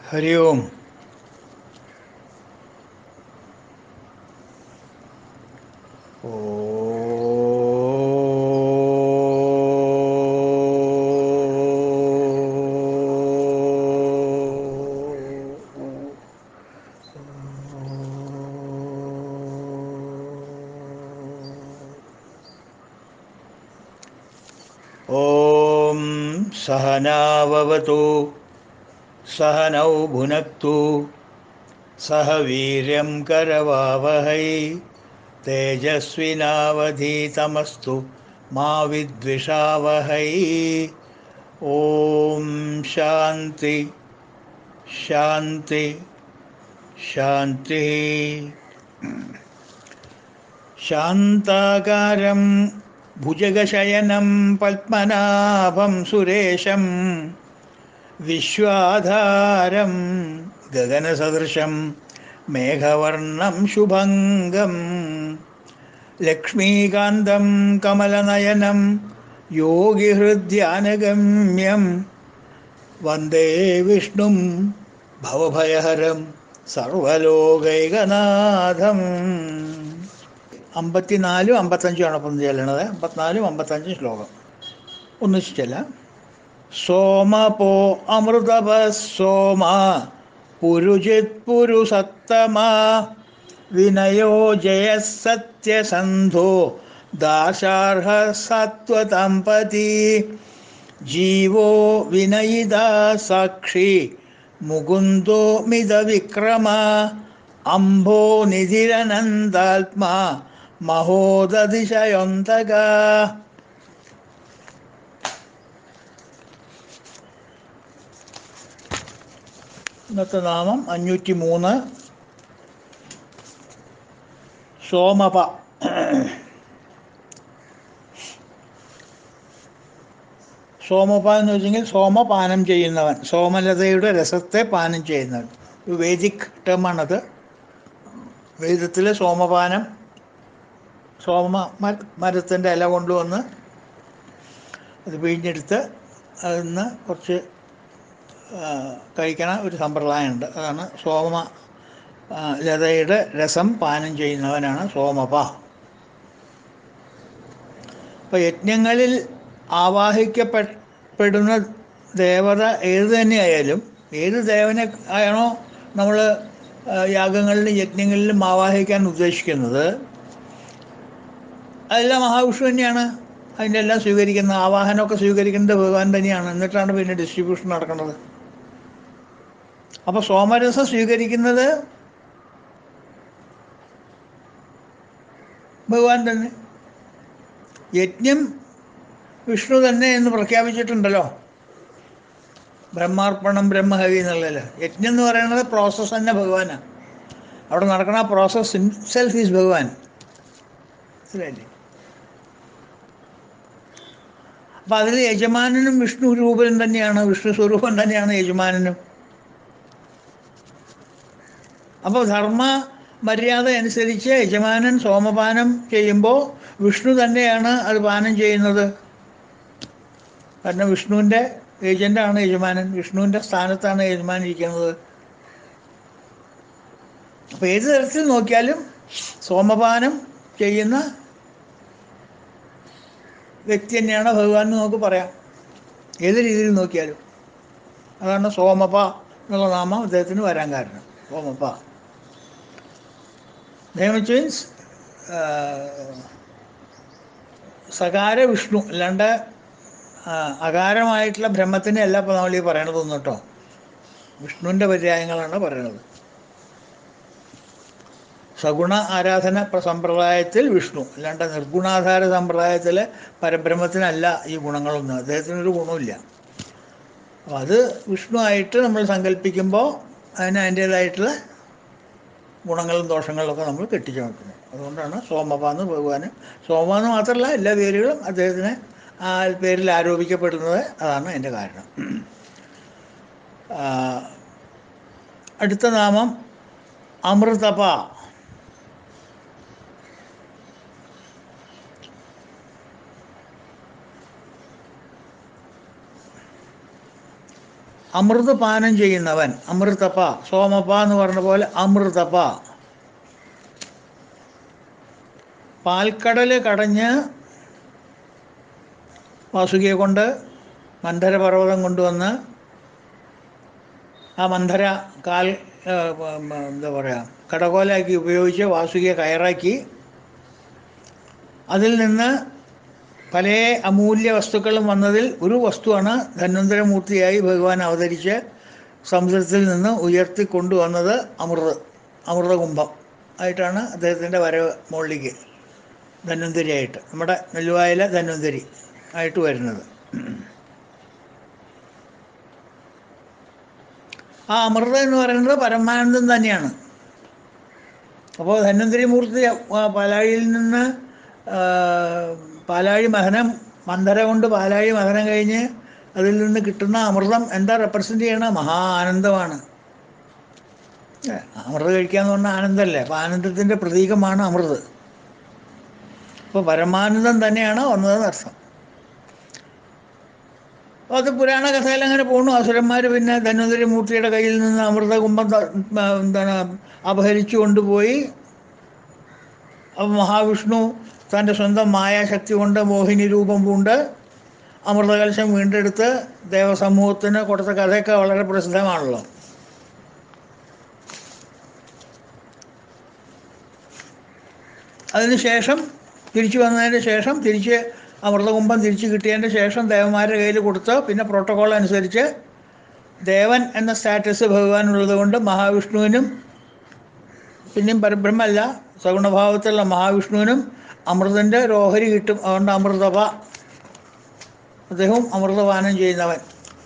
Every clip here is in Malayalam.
ഹരി ഓം ॐ सहनाववतु सहनौ भुनक्तु सह वीर्यं करवावहै तेजस्विनावधीतमस्तु मा विद्विषावहै ॐ शान्ति शान्ति शान्तिः शान्ताकारं भुजगशयनं पद्मनाभं सुरेशं विश्वाधारं गगनसदृशं मेघवर्णं शुभङ्गं लक्ष्मीकान्तं कमलनयनं योगिहृद्यानगम्यं वन्दे विष्णुं ഭവഭയഹരം സർവലോകൈകനാഥം അമ്പത്തിനാലും അമ്പത്തഞ്ചുമാണ് അപ്പം ചെല്ലണത് അമ്പത്തിനാലും അമ്പത്തഞ്ചും ശ്ലോകം ഒന്നിച്ച് ചെല്ലാം സോമപോ അമൃതപ സോമ പുരുജിത് പുരുസത്തമ വിനയോ ജയ സത്യസന്ധോ ദാശാർഹ സത്വതമ്പതി ജീവോ വിനയിതാ സാക്ഷി മുകുന്ദോ മിതവിക്രമ അംഭോ നിധിരനന്ദാത്മാ മഹോദതിശയൊന്തക ഇന്നത്തെ നാമം അഞ്ഞൂറ്റി മൂന്ന് സോമപ സോമപ എന്ന് വെച്ചെങ്കിൽ സോമപാനം ചെയ്യുന്നവൻ സോമലതയുടെ രസത്തെ പാനം ചെയ്യുന്നവൻ ഒരു വേദിക് ടേമാണത് വേദത്തിലെ സോമപാനം സോമ മരത്തിൻ്റെ ഇല കൊണ്ടുവന്ന് അത് പിഴിഞ്ഞെടുത്ത് അതിൽ നിന്ന് കുറച്ച് കഴിക്കണ ഒരു സമ്പ്രദായമുണ്ട് അതാണ് സോമ ലതയുടെ രസം പാനം ചെയ്യുന്നവനാണ് സോമപ അപ്പോൾ യജ്ഞങ്ങളിൽ ആവാഹിക്കപ്പെടുന്ന ദേവത ഏത് തന്നെയായാലും ഏത് ദേവനെ ആണോ നമ്മൾ യാഗങ്ങളിലും യജ്ഞങ്ങളിലും ആവാഹിക്കാൻ ഉദ്ദേശിക്കുന്നത് അതെല്ലാം മഹാവിഷ്ണു തന്നെയാണ് അതിൻ്റെ എല്ലാം സ്വീകരിക്കുന്നത് ആവാഹനമൊക്കെ സ്വീകരിക്കുന്നത് ഭഗവാൻ തന്നെയാണ് എന്നിട്ടാണ് പിന്നെ ഡിസ്ട്രിബ്യൂഷൻ നടക്കുന്നത് അപ്പോൾ സോമരസം സ്വീകരിക്കുന്നത് ഭഗവാൻ തന്നെ യജ്ഞം വിഷ്ണു തന്നെ എന്ന് പ്രഖ്യാപിച്ചിട്ടുണ്ടല്ലോ ബ്രഹ്മാർപ്പണം ബ്രഹ്മഹവി എന്നുള്ളതിൽ യജ്ഞം എന്ന് പറയുന്നത് പ്രോസസ്സ് തന്നെ ഭഗവാനാണ് അവിടെ നടക്കുന്ന ആ പ്രോസസ് സെൽഫ് ഈസ് ഭഗവാൻ മനസ്സിലായില്ലേ അപ്പം അതിൽ യജമാനനും വിഷ്ണു രൂപനും തന്നെയാണ് വിഷ്ണു സ്വരൂപം തന്നെയാണ് യജമാനനും അപ്പോൾ ധർമ്മ മര്യാദ അനുസരിച്ച് യജമാനൻ സോമപാനം ചെയ്യുമ്പോൾ വിഷ്ണു തന്നെയാണ് അത് പാനം ചെയ്യുന്നത് കാരണം വിഷ്ണുവിൻ്റെ ഏജൻ്റാണ് യജമാനൻ വിഷ്ണുവിൻ്റെ സ്ഥാനത്താണ് യജമാനൻ ഇരിക്കുന്നത് അപ്പോൾ ഏത് തരത്തിൽ നോക്കിയാലും സോമപാനം ചെയ്യുന്ന വ്യക്തി തന്നെയാണ് ഭഗവാൻ എന്ന് നമുക്ക് പറയാം ഏത് രീതിയിൽ നോക്കിയാലും അതാണ് സോമപ എന്നുള്ള നാമം അദ്ദേഹത്തിന് വരാൻ കാരണം സോമപ അദ്ദേഹം മീൻസ് സകാര വിഷ്ണു അല്ലാണ്ട് അകാരമായിട്ടുള്ള ബ്രഹ്മത്തിനെ അല്ല ഇപ്പോൾ നമ്മൾ ഈ പറയണതൊന്നും കേട്ടോ വിഷ്ണുവിൻ്റെ പര്യായങ്ങളാണ് പറയണത് സഗുണ ആരാധന സമ്പ്രദായത്തിൽ വിഷ്ണു അല്ലാണ്ട് നിർഗുണാധാര സമ്പ്രദായത്തിൽ പരബ്രഹ്മത്തിനല്ല ഈ ഗുണങ്ങളൊന്നും അദ്ദേഹത്തിനൊരു ഗുണമില്ല അപ്പോൾ അത് വിഷ്ണു ആയിട്ട് നമ്മൾ സങ്കല്പിക്കുമ്പോൾ അതിന് അതിൻ്റേതായിട്ടുള്ള ഗുണങ്ങളും ദോഷങ്ങളിലൊക്കെ നമ്മൾ കെട്ടിച്ചമക്കുന്നു അതുകൊണ്ടാണ് സോമപാന്ന് ഭഗവാന് സോമെന്ന് മാത്രമല്ല എല്ലാ പേരുകളും അദ്ദേഹത്തിന് ആ പേരിൽ ആരോപിക്കപ്പെടുന്നത് അതാണ് അതിൻ്റെ കാരണം അടുത്ത നാമം അമൃതപ അമൃത് പാനം ചെയ്യുന്നവൻ അമൃതപ്പ സോമപ്പ എന്ന് പറഞ്ഞ പോലെ അമൃതപ്പ പാൽക്കടൽ കടഞ്ഞ് വാസുകിയെ കൊണ്ട് മന്ധര പർവ്വതം കൊണ്ടുവന്ന് ആ മന്ധര കാൽ ആ, പ- പ- എന്താ പറയുക കടകോലാക്കി ഉപയോഗിച്ച് വാസുകിയെ കയറാക്കി അതിൽ നിന്ന് പല അമൂല്യ വസ്തുക്കളും വന്നതിൽ ഒരു വസ്തുവാണ് ധന്വന്തരമൂർത്തിയായി ഭഗവാൻ അവതരിച്ച് സമുദ്രത്തിൽ നിന്ന് ഉയർത്തി കൊണ്ടുവന്നത് അമൃത് അമൃതകുംഭം ആയിട്ടാണ് അദ്ദേഹത്തിൻ്റെ വരവ് മുകളിലേക്ക് ധന്വന്തരിയായിട്ട് നമ്മുടെ നെല്ലുവായിലെ ധന്വന്തരി ആയിട്ട് വരുന്നത് ആ അമൃത എന്ന് പറയുന്നത് പരമാനന്ദം തന്നെയാണ് അപ്പോൾ ധന്വന്തരി മൂർത്തി ആ, പാലാഴിയിൽ നിന്ന് ആ, പാലാഴി മഥനം മന്ധര കൊണ്ട് പാലാഴി മഥനം കഴിഞ്ഞ് അതിൽ നിന്ന് കിട്ടുന്ന അമൃതം എന്താ റെപ്രസെൻ്റ് ചെയ്യണ മഹാ ആനന്ദമാണ് ഏ, അമൃത് കഴിക്കുക എന്ന് പറഞ്ഞാൽ ആനന്ദമല്ലേ അപ്പോൾ ആനന്ദത്തിൻ്റെ പ്രതീകമാണ് അമൃത് അപ്പോൾ പരമാനന്ദം തന്നെയാണ് വന്നതെന്ന് അർത്ഥം അപ്പോൾ അത് പുരാണ കഥയിൽ അങ്ങനെ പോണു അസുരന്മാർ പിന്നെ ധന്വന്തരി മൂർത്തിയുടെ കയ്യിൽ നിന്ന് അമൃത കുംഭം ത- ആ, എന്താണ് അപഹരിച്ചു കൊണ്ടുപോയി അപ്പോൾ മഹാവിഷ്ണു തൻ്റെ സ്വന്തം മായാശക്തി കൊണ്ട് മോഹിനി രൂപം പൂണ്ട് അമൃതകലശം വീണ്ടെടുത്ത് ദേവസമൂഹത്തിന് കൊടുത്ത കഥയൊക്കെ വളരെ പ്രസിദ്ധമാണല്ലോ അതിനുശേഷം തിരിച്ചു വന്നതിന് ശേഷം തിരിച്ച് അമൃതകുംഭം തിരിച്ചു കിട്ടിയതിൻ്റെ ശേഷം ദേവന്മാരുടെ കയ്യിൽ കൊടുത്ത് പിന്നെ പ്രോട്ടോകോൾ അനുസരിച്ച് ദേവൻ എന്ന സ്റ്റാറ്റസ് ഭഗവാനുള്ളത് കൊണ്ട് മഹാവിഷ്ണുവിനും പിന്നെയും പരബ്രഹ്മല്ല സഗുണഭാവത്തിലുള്ള മഹാവിഷ്ണുവിനും അമൃതൻ്റെ ഒരു ഓഹരി കിട്ടും അതുകൊണ്ട് അമൃതപ അദ്ദേഹവും അമൃതപാനം ചെയ്യുന്നവൻ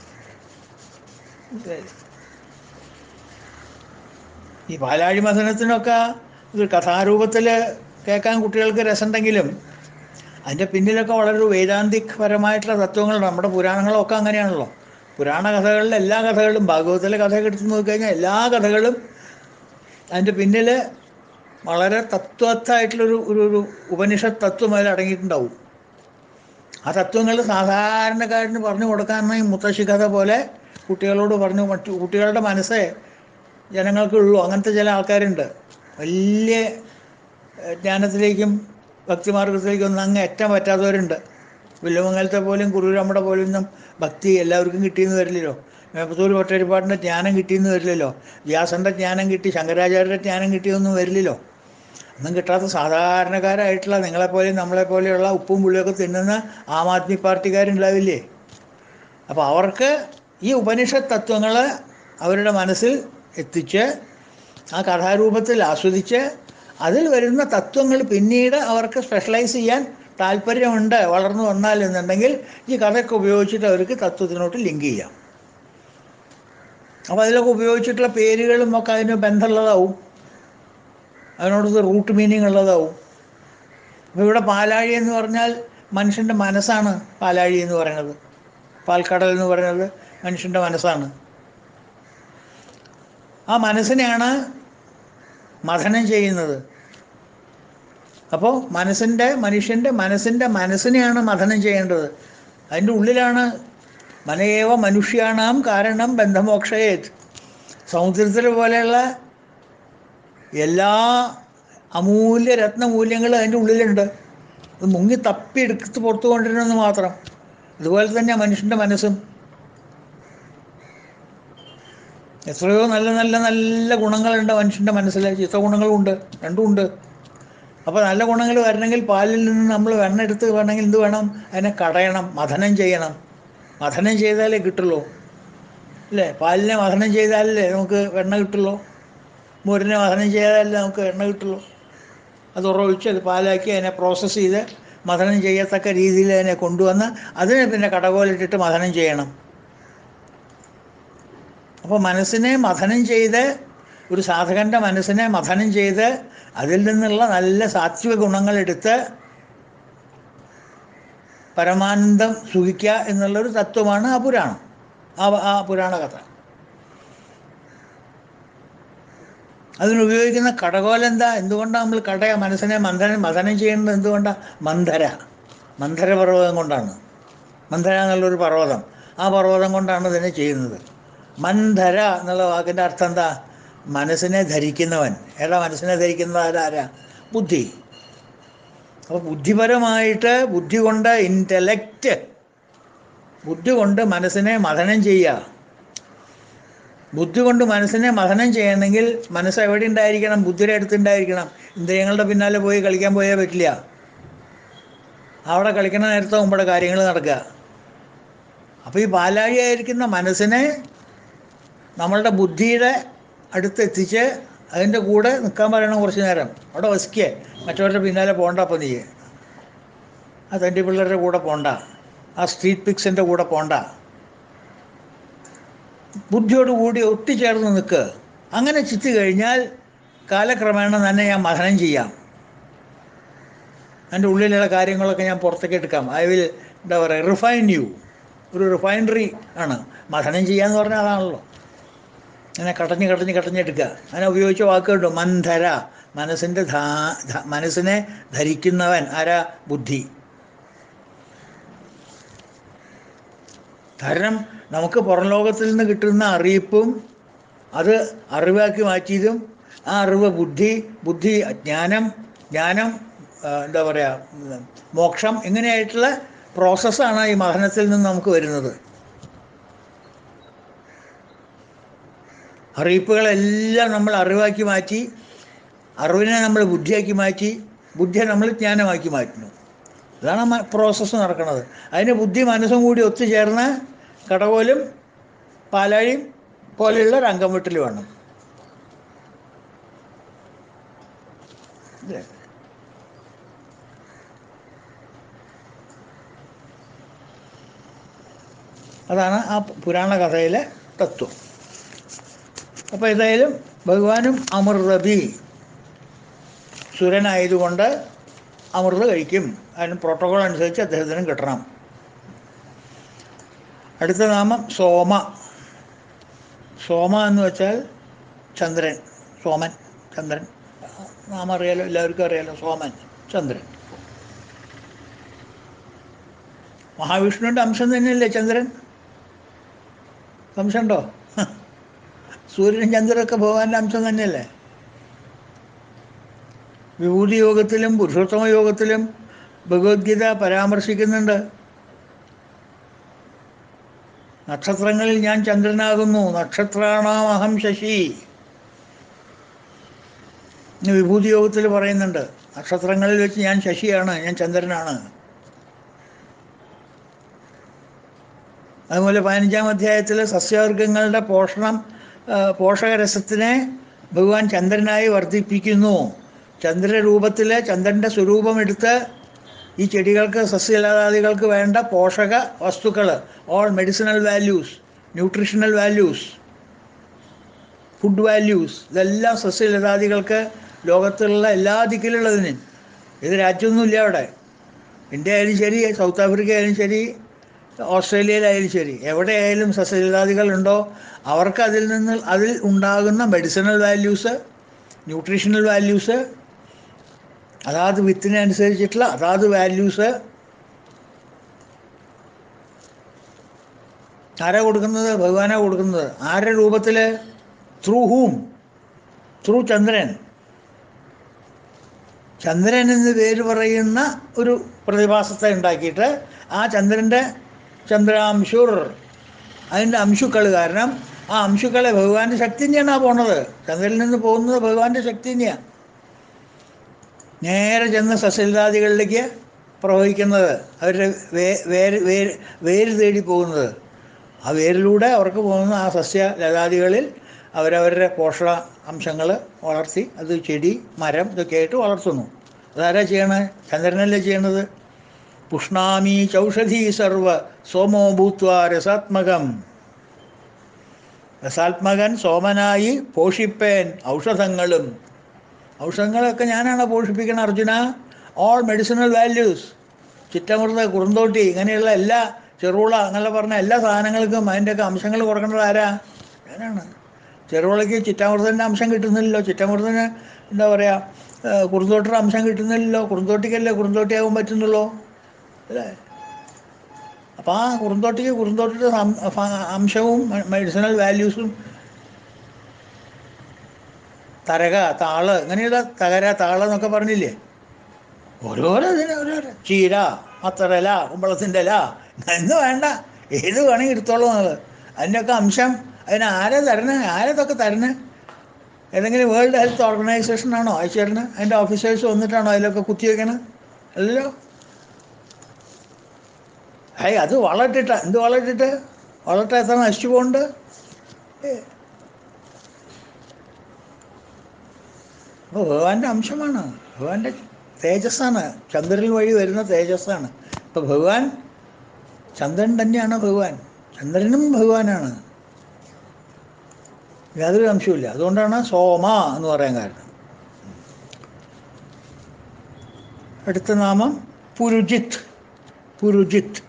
ഈ പാലാഴി മഥനത്തിനൊക്കെ ഇത് കഥാരൂപത്തിൽ കേൾക്കാൻ കുട്ടികൾക്ക് രസമുണ്ടെങ്കിലും അതിൻ്റെ പിന്നിലൊക്കെ വളരെ വേദാന്തിക് പരമായിട്ടുള്ള തത്വങ്ങളുണ്ട് നമ്മുടെ പുരാണങ്ങളൊക്കെ അങ്ങനെയാണല്ലോ പുരാണ കഥകളിലെ എല്ലാ കഥകളും ഭാഗവതത്തിലെ കഥയൊക്കെ എടുത്ത് നോക്കിക്കഴിഞ്ഞാൽ എല്ലാ കഥകളും അതിൻ്റെ പിന്നിൽ വളരെ തത്വത്തായിട്ടുള്ളൊരു ഒരു ഒരു ഉപനിഷത്ത് തത്വം അതിൽ അടങ്ങിയിട്ടുണ്ടാവും ആ തത്വങ്ങൾ സാധാരണക്കാരന് പറഞ്ഞു കൊടുക്കാനായി മുത്തശ്ശി കഥ പോലെ കുട്ടികളോട് പറഞ്ഞു മറ്റു കുട്ടികളുടെ മനസ്സേ ജനങ്ങൾക്കുള്ളൂ അങ്ങനത്തെ ചില ആൾക്കാരുണ്ട് വലിയ ഏഹ്, ജ്ഞാനത്തിലേക്കും ഭക്തിമാർഗത്തിലേക്കും ഒന്നും അങ്ങ് എത്താൻ പറ്റാത്തവരുണ്ട് വില്ലുമംഗലത്തെ പോലും കുറുരമ്മയുടെ പോലും ഒന്നും ഭക്തി എല്ലാവർക്കും കിട്ടിയെന്ന് വരില്ലല്ലോ മേപ്പത്തൂർ ഭട്ടരിപ്പാടിൻ്റെ ജ്ഞാനം കിട്ടിയെന്ന് വരില്ലല്ലോ വ്യാസൻ്റെ ജ്ഞാനം കിട്ടി ശങ്കരാചാര്യരുടെ ജ്ഞാനം കിട്ടിയൊന്നും വരില്ലല്ലോ ഒന്നും കിട്ടാത്ത സാധാരണക്കാരായിട്ടുള്ള നിങ്ങളെപ്പോലെയും നമ്മളെപ്പോലെയുള്ള ഉപ്പും പുളിയൊക്കെ തിന്നുന്ന ആം ആദ്മി പാർട്ടിക്കാരുണ്ടാവില്ലേ അപ്പോൾ അവർക്ക് ഈ ഉപനിഷത്ത് തത്വങ്ങൾ അവരുടെ മനസ്സിൽ എത്തിച്ച് ആ കഥാരൂപത്തിൽ ആസ്വദിച്ച് അതിൽ വരുന്ന തത്വങ്ങൾ പിന്നീട് അവർക്ക് സ്പെഷ്യലൈസ് ചെയ്യാൻ താല്പര്യമുണ്ട് വളർന്നു വന്നാൽ എന്നുണ്ടെങ്കിൽ ഈ കഥയൊക്കെ ഉപയോഗിച്ചിട്ട് അവർക്ക് തത്വത്തിനോട്ട് ലിങ്ക് ചെയ്യാം അപ്പോൾ അതിലൊക്കെ ഉപയോഗിച്ചിട്ടുള്ള പേരുകളും ഒക്കെ അതിന് ബന്ധമുള്ളതാവും അതിനോടൊത്ത് റൂട്ട് മീനിങ് ഉള്ളതാവും അപ്പോൾ ഇവിടെ പാലാഴി എന്ന് പറഞ്ഞാൽ മനുഷ്യൻ്റെ മനസ്സാണ് പാലാഴി എന്ന് പറയുന്നത് പാൽക്കടൽ എന്ന് പറയുന്നത് മനുഷ്യൻ്റെ മനസ്സാണ് ആ മനസ്സിനെയാണ് മഥനം ചെയ്യുന്നത് അപ്പോൾ മനസ്സിൻ്റെ മനുഷ്യൻ്റെ മനസ്സിൻ്റെ മനസ്സിനെയാണ് മഥനം ചെയ്യേണ്ടത് അതിൻ്റെ ഉള്ളിലാണ് മനയേവ മനുഷ്യാണാം കാരണം ബന്ധമോക്ഷയേത് സമുദ്രത്തിൽ പോലെയുള്ള എല്ലാ അമൂല്യ രത്നമൂല്യങ്ങളും അതിൻ്റെ ഉള്ളിലുണ്ട് അത് മുങ്ങി തപ്പി എടുത്ത് പുറത്തു കൊണ്ടിരുന്നെന്ന് മാത്രം അതുപോലെ തന്നെ മനുഷ്യൻ്റെ മനസ്സും എത്രയോ നല്ല നല്ല നല്ല ഗുണങ്ങളുണ്ട് മനുഷ്യൻ്റെ മനസ്സിൽ ചീത്ത ഗുണങ്ങളും ഉണ്ട് രണ്ടും ഉണ്ട് അപ്പോൾ നല്ല ഗുണങ്ങൾ വരണമെങ്കിൽ പാലിൽ നിന്ന് നമ്മൾ വെണ്ണ എടുത്ത് വേണമെങ്കിൽ എന്ത് വേണം അതിനെ കടയണം മഥനം ചെയ്യണം മഥനം ചെയ്താലേ കിട്ടുള്ളൂ അല്ലേ പാലിനെ മഥനം ചെയ്താലല്ലേ നമുക്ക് വെണ്ണ കിട്ടുള്ളൂ മോരിനെ മഥനം ചെയ്താലല്ലേ നമുക്ക് എണ്ണ കിട്ടുള്ളൂ അത് ഉറവിച്ച് അത് പാലാക്കി അതിനെ പ്രോസസ്സ് ചെയ്ത് മഥനം ചെയ്യത്തക്ക രീതിയിൽ അതിനെ കൊണ്ടുവന്ന് അതിനെ പിന്നെ കടകോലിട്ടിട്ട് മഥനം ചെയ്യണം അപ്പോൾ മനസ്സിനെ മഥനം ചെയ്ത് ഒരു സാധകൻ്റെ മനസ്സിനെ മഥനം ചെയ്ത് അതിൽ നിന്നുള്ള നല്ല സാത്വിക ഗുണങ്ങളെടുത്ത് പരമാനന്ദം സുഖിക്കുക എന്നുള്ളൊരു തത്വമാണ് ആ പുരാണം ആ ആ പുരാണ കഥ അതിനുപയോഗിക്കുന്ന കടകോൽ എന്താ എന്തുകൊണ്ടാണ് നമ്മൾ കടയ മനസ്സിനെ മന്ഥനം മഥനം ചെയ്യുന്നത് എന്തുകൊണ്ടാണ് മന്ധര മന്ധര പർവ്വതം കൊണ്ടാണ് മന്ധര എന്നുള്ളൊരു പർവ്വതം ആ പർവ്വതം കൊണ്ടാണ് ഇതിനെ ചെയ്യുന്നത് മന്ധര എന്നുള്ള വാക്കിൻ്റെ അർത്ഥം എന്താ മനസ്സിനെ ധരിക്കുന്നവൻ ഏതാ മനസ്സിനെ ധരിക്കുന്നത് ആരാ ബുദ്ധി അപ്പോൾ ബുദ്ധിപരമായിട്ട് ബുദ്ധി കൊണ്ട് ഇൻ്റലക്റ്റ് ബുദ്ധി കൊണ്ട് മനസ്സിനെ മഥനം ചെയ്യുക ബുദ്ധി കൊണ്ട് മനസ്സിനെ മഥനം ചെയ്യണമെങ്കിൽ മനസ്സ് എവിടെ ഉണ്ടായിരിക്കണം ബുദ്ധിയുടെ അടുത്തുണ്ടായിരിക്കണം ഇന്ദ്രിയങ്ങളുടെ പിന്നാലെ പോയി കളിക്കാൻ പോയാൽ പറ്റില്ല അവിടെ കളിക്കുന്ന നേരത്തെ മുമ്പടെ കാര്യങ്ങൾ നടക്കുക അപ്പോൾ ഈ പാലാഴിയായിരിക്കുന്ന മനസ്സിനെ നമ്മളുടെ ബുദ്ധിയുടെ അടുത്തെത്തിച്ച് അതിൻ്റെ കൂടെ നിൽക്കാൻ പറയണം കുറച്ച് നേരം അവിടെ വസിക്കുക മറ്റവരുടെ പിന്നാലെ പോകണ്ട അപ്പം നീ ആ തൻ്റെ പിള്ളേരുടെ കൂടെ പോണ്ട ആ സ്ട്രീറ്റ് പിക്സിൻ്റെ കൂടെ പോണ്ട ബുദ്ധിയോട് കൂടി ഒട്ടിച്ചേർന്ന് നിൽക്കുക അങ്ങനെ ചിത്തി കഴിഞ്ഞാൽ കാലക്രമേണ തന്നെ ഞാൻ മഥനം ചെയ്യാം എൻ്റെ ഉള്ളിലുള്ള കാര്യങ്ങളൊക്കെ ഞാൻ പുറത്തേക്ക് എടുക്കാം ഐ വിൽ എന്താ പറയുക റിഫൈൻ യു ഒരു റിഫൈനറി ആണ് മഥനം ചെയ്യാന്ന് പറഞ്ഞാൽ അതാണല്ലോ അങ്ങനെ കടഞ്ഞ് കടഞ്ഞ് കടഞ്ഞെടുക്കുക അങ്ങനെ ഉപയോഗിച്ച വാക്കുകളുണ്ട് മന്ധര മനസ്സിൻ്റെ ധാ ധ- മനസ്സിനെ ധരിക്കുന്നവൻ ആരാ ബുദ്ധി കാരണം നമുക്ക് പുറം ലോകത്തിൽ നിന്ന് കിട്ടുന്ന അറിയിപ്പും അത് അറിവാക്കി മാറ്റിയതും ആ അറിവ് ബുദ്ധി ബുദ്ധി ജ്ഞാനം ജ്ഞാനം ആ, എന്താ പറയുക മോക്ഷം ഇങ്ങനെയായിട്ടുള്ള പ്രോസസ്സാണ് ഈ മഹനത്തിൽ നിന്ന് നമുക്ക് വരുന്നത് അറിയിപ്പുകളെല്ലാം നമ്മൾ അറിവാക്കി മാറ്റി അറിവിനെ നമ്മൾ ബുദ്ധിയാക്കി മാറ്റി ബുദ്ധിയെ നമ്മൾ ജ്ഞാനമാക്കി മാറ്റുന്നു ഇതാണ് പ്രോസസ്സ് നടക്കുന്നത് അതിന് ബുദ്ധി മനസ്സും കൂടി ഒത്തുചേർന്ന് കടകോലും പാലാഴിയും പോലെയുള്ള ഒരു അംഗം വീട്ടിൽ വേണം ഇല്ലേ? അതാണ് ആ പുരാണ കഥയിലെ തത്വം അപ്പോൾ ഏതായാലും ഭഗവാനും അമൃതബി സുരനായതുകൊണ്ട് അമൃത് കഴിക്കും അതിന് പ്രോട്ടോകോൾ അനുസരിച്ച് അദ്ദേഹത്തിനും കിട്ടണം അടുത്ത നാമം സോമ സോമ എന്ന് വെച്ചാൽ ചന്ദ്രൻ സോമൻ ചന്ദ്രൻ നാം അറിയാലോ എല്ലാവർക്കും അറിയാലോ സോമൻ ചന്ദ്രൻ മഹാവിഷ്ണുവിൻ്റെ അംശം തന്നെയല്ലേ ചന്ദ്രൻ സംശയമുണ്ടോ സൂര്യനും ചന്ദ്രനൊക്കെ ഭഗവാന്റെ അംശം തന്നെയല്ലേ വിഭൂതി യോഗത്തിലും പുരുഷോത്തമ യോഗത്തിലും ഭഗവത്ഗീത പരാമർശിക്കുന്നുണ്ട് നക്ഷത്രങ്ങളിൽ ഞാൻ ചന്ദ്രനാകുന്നു നക്ഷത്രാണാം അഹം ശശി എന്ന് വിഭൂതി യോഗത്തിൽ പറയുന്നുണ്ട് നക്ഷത്രങ്ങളിൽ വെച്ച് ഞാൻ ശശിയാണ് ഞാൻ ചന്ദ്രനാണ് അതുപോലെ പതിനഞ്ചാം അധ്യായത്തിൽ സസ്യവർഗങ്ങളുടെ പോഷണം ആ, പോഷകരസത്തിനെ ഭഗവാൻ ചന്ദ്രനായി വർദ്ധിപ്പിക്കുന്നു ചന്ദ്രരൂപത്തിൽ ചന്ദ്രൻ്റെ സ്വരൂപമെടുത്ത് ഈ ചെടികൾക്ക് സസ്യലതാദികൾക്ക് വേണ്ട പോഷക വസ്തുക്കൾ all medicinal values nutritional values food values ഇതെല്ലാം സസ്യലതാദികൾക്ക് ലോകത്തിലുള്ള എല്ലാ ദിക്കിലുള്ളതിന് ഇത് രാജ്യമൊന്നുമില്ല അവിടെ ഇന്ത്യ ആയാലും ശരി സൗത്ത് ആഫ്രിക്ക ആയാലും ശരി ഓസ്ട്രേലിയയിലായാലും ശരി എവിടെയായാലും സസ്യലതാദികളുണ്ടോ അവർക്ക് അതിൽ നിന്ന് അതിൽ ഉണ്ടാകുന്ന മെഡിസിനൽ വാല്യൂസ് ന്യൂട്രീഷണൽ വാല്യൂസ് അതാത് വിത്തിനനുസരിച്ചിട്ടുള്ള അതാത് വാല്യൂസ് ആരാ കൊടുക്കുന്നത് ഭഗവാനാ കൊടുക്കുന്നത് ആരുടെ രൂപത്തിൽ ത്രൂ ഹൂം ത്രൂ ചന്ദ്രൻ ചന്ദ്രൻ എന്ന് പേര് പറയുന്ന ഒരു പ്രതിഭാസത്തെ ഉണ്ടാക്കിയിട്ട് ആ ചന്ദ്രൻ്റെ ചന്ദ്രാംശുർ അതിൻ്റെ അംശുക്കൾ കാരണം ആ അംശുക്കളെ ഭഗവാന്റെ ശക്തി തന്നെയാണ് ആ പോണത് ചന്ദ്രനിൽ നിന്ന് പോകുന്നത് ഭഗവാന്റെ ശക്തി തന്നെയാണ് നേരെ ചെന്ന് സസ്യലതാദികളിലേക്ക് പ്രവഹിക്കുന്നത് അവരുടെ വേ വേര് വേര് വേര് തേടി പോകുന്നത് ആ വേരിലൂടെ അവർക്ക് പോകുന്ന ആ സസ്യ ലതാദികളിൽ അവരവരുടെ പോഷക അംശങ്ങൾ വളർത്തി അത് ചെടി മരം ഇതൊക്കെ ആയിട്ട് വളർത്തുന്നു അതാരാ ചെയ്യണത് ചന്ദ്രനല്ലേ ചെയ്യണത് പുഷ്ണാമി ചൗഷധി സർവ സോമോ ഭൂത്വ രസാത്മകം രസാത്മകൻ സോമനായി പോഷിപ്പേൻ ഔഷധങ്ങളും ഔഷധങ്ങളൊക്കെ ഞാനാണ് പോഷിപ്പിക്കണം അർജുന ഓൾ മെഡിസിനൽ വാല്യൂസ് ചിറ്റമൃത കുറുന്തോട്ടി ഇങ്ങനെയുള്ള എല്ലാ ചെറുവിള അങ്ങനെ പറഞ്ഞ എല്ലാ സാധനങ്ങൾക്കും അതിൻ്റെയൊക്കെ അംശങ്ങൾ കൊടുക്കേണ്ടത് ആരാ ഞാനാണ് ചെറുവിളയ്ക്ക് ചിറ്റാമൃതൻ്റെ അംശം കിട്ടുന്നില്ലല്ലോ ചിറ്റാമൃതന് എന്താ പറയുക കുറുന്തോട്ടിയുടെ അംശം കിട്ടുന്നില്ലല്ലോ കുറുന്തോട്ടിക്കല്ലേ കുറുന്തോട്ടിയാകാൻ പറ്റുന്നുള്ളൂ അല്ലേ അപ്പോൾ ആ കുറുന്തോട്ടിക്ക് കുറുന്തോട്ടിയുടെ സം- ഫ- അംശവും മെഡിസിനൽ വാല്യൂസും തരക താള് ഇങ്ങനെയുള്ള തകര താള് എന്നൊക്കെ പറഞ്ഞില്ലേ ഓരോരോ ഇതിന് ഓരോരോ ചീര മത്തറല കുമ്പളത്തിൻ്റെ ഇല എന്ന് വേണ്ട ഏത് വേണമെങ്കിൽ എടുത്തോളൂ നിങ്ങൾ അതിൻ്റെയൊക്കെ അംശം അതിന് ആരെ തരണേ ആരതൊക്കെ തരണേ ഏതെങ്കിലും വേൾഡ് ഹെൽത്ത് ഓർഗനൈസേഷൻ ആണോ അയച്ചേരണേ അതിൻ്റെ ഓഫീസേഴ്സ് വന്നിട്ടാണോ അതിലൊക്കെ കുത്തിവെക്കണേ അല്ലല്ലോ ഹൈ അത് വളട്ടിട്ട എന്ത് വളട്ടിട്ട് വളട്ട എത്ര നശിച്ചു പോകുന്നുണ്ട് ഏ. അപ്പോൾ ഭഗവാന്റെ അംശമാണ് ഭഗവാന്റെ തേജസ്സാണ് ചന്ദ്രൻ വഴി വരുന്ന തേജസ്സാണ് ഇപ്പോൾ ഭഗവാൻ ചന്ദ്രൻ തന്നെയാണ് ഭഗവാൻ ചന്ദ്രനും ഭഗവാനാണ് യാതൊരു അംശവുമില്ല അതുകൊണ്ടാണ് സോമ എന്ന് പറയാൻ കാരണം അടുത്ത നാമം പുരുജിത്ത് പുരുജിത്ത്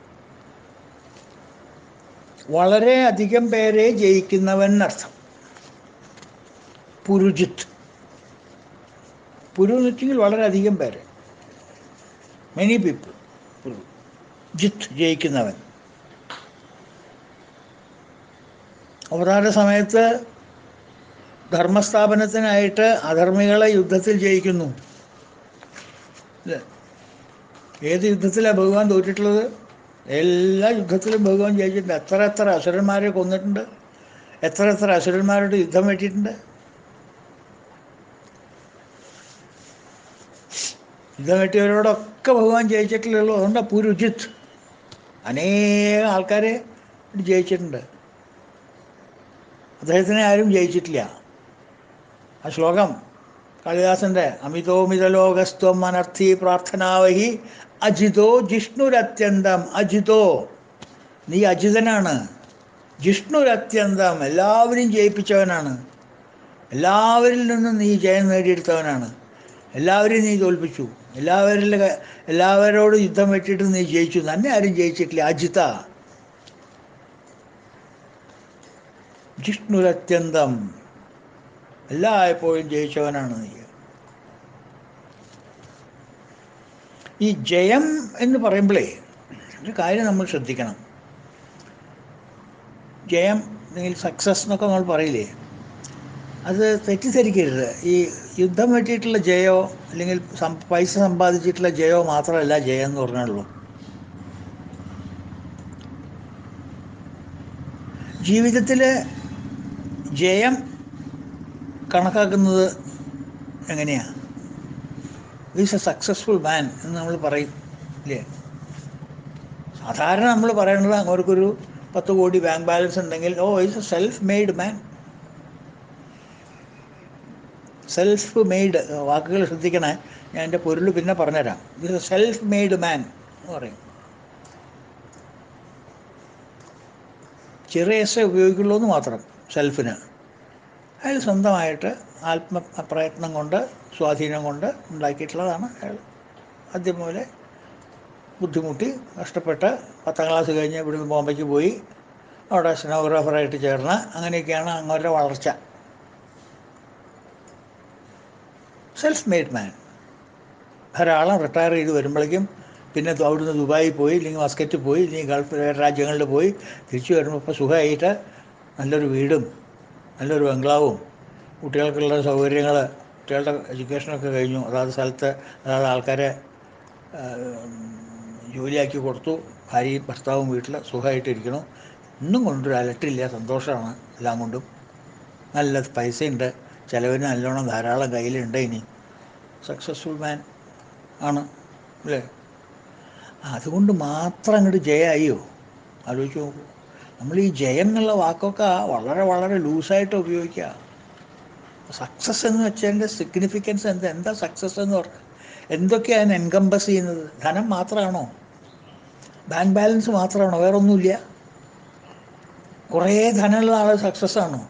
വളരെ അധികം പേരെ ജയിക്കുന്നവൻ എന്നർത്ഥം പുരുജിത്ത് പുരു എന്ന് വെച്ചെങ്കിൽ വളരെയധികം പേര് മെനി പീപ്പിൾ പുരു ജിത്ത് ജയിക്കുന്നവൻ അവതാര സമയത്ത് ധർമ്മസ്ഥാപനത്തിനായിട്ട് അധർമ്മികളെ യുദ്ധത്തിൽ ജയിക്കുന്നു ഇല്ലേ? ഏത് യുദ്ധത്തിലാണ് ഭഗവാൻ തോറ്റിട്ടുള്ളത് എല്ലാ യുദ്ധത്തിലും ഭഗവാൻ ജയിച്ചിട്ടുണ്ട് എത്ര എത്ര അസുരന്മാരെ കൊന്നിട്ടുണ്ട് എത്ര എത്ര അസുരന്മാരോട് യുദ്ധം വെട്ടിയിട്ടുണ്ട് യുദ്ധം വെട്ടിയവരോടൊക്കെ ഭഗവാൻ ജയിച്ചിട്ടുള്ളൂ അതുകൊണ്ടാണ് പുരുജിത്ത് അനേകം ആൾക്കാരെ ജയിച്ചിട്ടുണ്ട് അദ്ദേഹത്തിനെ ആരും ജയിച്ചിട്ടില്ല ആ ശ്ലോകം കാളിദാസന്റെ അമിതോമിതലോകസ്ത്വം അനർത്ഥി പ്രാർത്ഥനാവഹി അജിതോ ജിഷ്ണുരത്യന്തം അജിതോ നീ അജിതനാണ് ജിഷ്ണുരത്യന്തം എല്ലാവരും ജയിപ്പിച്ചവനാണ് എല്ലാവരിൽ നിന്നും നീ ജയം നേടിയെടുത്തവനാണ് എല്ലാവരെയും നീ തോൽപ്പിച്ചു എല്ലാവരിലെ എല്ലാവരോടും യുദ്ധം വെച്ചിട്ട് നീ ജയിച്ചു തന്നെ ആരും ജയിച്ചിട്ടില്ല അജിത ജിഷ്ണുരത്യന്തം എല്ലായ്പ്പോഴും ജയിച്ചവനാണ് നീ ഈ ജയം എന്ന് പറയുമ്പോഴേ ഒരു കാര്യം നമ്മൾ ശ്രദ്ധിക്കണം ജയം അല്ലെങ്കിൽ സക്സസ് എന്നൊക്കെ നമ്മൾ പറയില്ലേ അത് തെറ്റിദ്ധരിക്കരുത് ഈ യുദ്ധം പറ്റിയിട്ടുള്ള ജയോ അല്ലെങ്കിൽ സം- പൈസ സമ്പാദിച്ചിട്ടുള്ള ജയോ മാത്രമല്ല ജയം എന്ന് പറഞ്ഞുള്ളൂ ജീവിതത്തിൽ ജയം കണക്കാക്കുന്നത് എങ്ങനെയാണ് ഈസ് എ സക്സസ്ഫുൾ മാൻ എന്ന് നമ്മൾ പറയും ഇല്ലേ സാധാരണ നമ്മൾ പറയുന്നത് അങ്ങോട്ടൊരു പത്ത് കോടി ബാങ്ക് ബാലൻസ് ഉണ്ടെങ്കിൽ ഓ is a self made man self made വാക്കുകൾ ശ്രദ്ധിക്കണേ ഞാൻ എൻ്റെ പൊരുൾ പിന്നെ പറഞ്ഞുതരാം ഇത് സെൽഫ് മെയ്ഡ് മാൻ എന്ന് പറയും ചെറിയ എസ് ഉപയോഗിക്കുള്ളൂ എന്ന് മാത്രം സെൽഫിന് അയാൾ സ്വന്തമായിട്ട് ആത്മ പ്രയത്നം കൊണ്ട് സ്വാധീനം കൊണ്ട് ഉണ്ടാക്കിയിട്ടുള്ളതാണ് അയാൾ ആദ്യം പോലെ ബുദ്ധിമുട്ടി കഷ്ടപ്പെട്ട് പത്താം ക്ലാസ് കഴിഞ്ഞ് ഇവിടുന്ന് ബോംബെക്ക് പോയി അവിടെ സ്റ്റെനോഗ്രാഫറായിട്ട് ചേർന്ന് അങ്ങനെയൊക്കെയാണ് അങ്ങോട്ട് വളർച്ച സെൽഫ് മെയ്ഡ് മാൻ ധാരാളം റിട്ടയർ ചെയ്ത് വരുമ്പോഴേക്കും പിന്നെ ദു- അവിടുന്ന് ദുബായിൽ പോയി അല്ലെങ്കിൽ മസ്കറ്റിൽ പോയി അല്ലെങ്കിൽ ഗൾഫ് രാജ്യങ്ങളിൽ പോയി തിരിച്ചു വരുമ്പോൾ ഇപ്പോൾ സുഖമായിട്ട് നല്ലൊരു വീടും നല്ലൊരു ബംഗ്ലാവും കുട്ടികൾക്കുള്ള സൗകര്യങ്ങൾ കുട്ടികളുടെ എഡ്യൂക്കേഷനൊക്കെ കഴിഞ്ഞു അതാത് സ്ഥലത്ത് അതാത് ആൾക്കാരെ ആ, ജോലിയാക്കി കൊടുത്തു ഭാര്യയും ഭർത്താവും വീട്ടിൽ സുഖമായിട്ടിരിക്കണം ഒന്നും കൊണ്ടൊരു അലട്ടില്ല സന്തോഷമാണ് എല്ലാം കൊണ്ടും നല്ല പൈസയുണ്ട് ചിലവിന് നല്ലോണം ധാരാളം കയ്യിലുണ്ട് ഇനി സക്സസ്ഫുൾ മാൻ ആണ് അല്ലേ അതുകൊണ്ട് മാത്രം അങ്ങോട്ട് ജയമായോ ആലോചിച്ച് നോക്കൂ നമ്മൾ ഈ ജയം എന്നുള്ള വാക്കൊക്കെ വളരെ വളരെ ലൂസായിട്ട് ഉപയോഗിക്കുക സക്സസ് എന്ന് വെച്ചതിൻ്റെ സിഗ്നിഫിക്കൻസ് എന്താ എന്താ സക്സസ് എന്ന് പറഞ്ഞാൽ എന്തൊക്കെയാണ് എൻകംബസ് ചെയ്യുന്നത് ധനം മാത്രമാണോ ബാങ്ക് ബാലൻസ് മാത്രമാണോ വേറെ ഒന്നുമില്ല കുറേ ധനമുള്ള ആൾ സക്സസ് ആണോ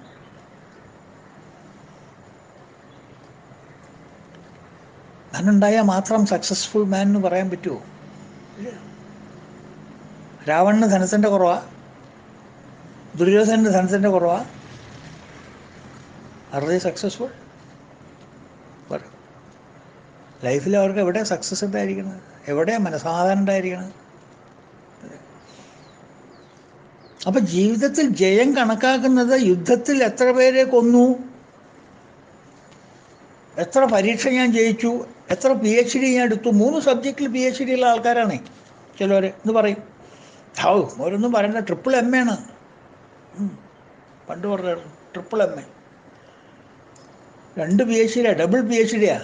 ധനുണ്ടായാൽ മാത്രം സക്സസ്ഫുൾ മാൻ എന്ന് പറയാൻ പറ്റുമോ ഇല്ല രാവണന് ധനത്തിൻ്റെ കുറവാ ദുര്യോധനന് ധനത്തിൻ്റെ കുറവാ ആർ ദേ സക്സസ്ഫുൾ ലൈഫിൽ അവർക്ക് എവിടെ സക്സസ് ഉണ്ടായിരിക്കണം എവിടെ മനസമാധാനം ഉണ്ടായിരിക്കണം അപ്പം ജീവിതത്തിൽ ജയം കണക്കാക്കുന്നത് യുദ്ധത്തിൽ എത്ര പേരെ കൊന്നു എത്ര പരീക്ഷ ഞാൻ ജയിച്ചു എത്ര പി എച്ച് ഡി ഞാൻ എടുത്തു മൂന്ന് സബ്ജക്റ്റിൽ പി എച്ച് ഡി ഉള്ള ആൾക്കാരാണ് ചിലവർ എന്ന് പറയും ഹൗ ഓരോന്നും പറയണ്ട ട്രിപ്പിൾ എം ആണ് ഉം. പണ്ട് പറഞ്ഞ ട്രിപ്പിൾ എം എ രണ്ട് പി എച്ച് ഡിയാ ഡബിൾ പി എച്ച് ഡിയാ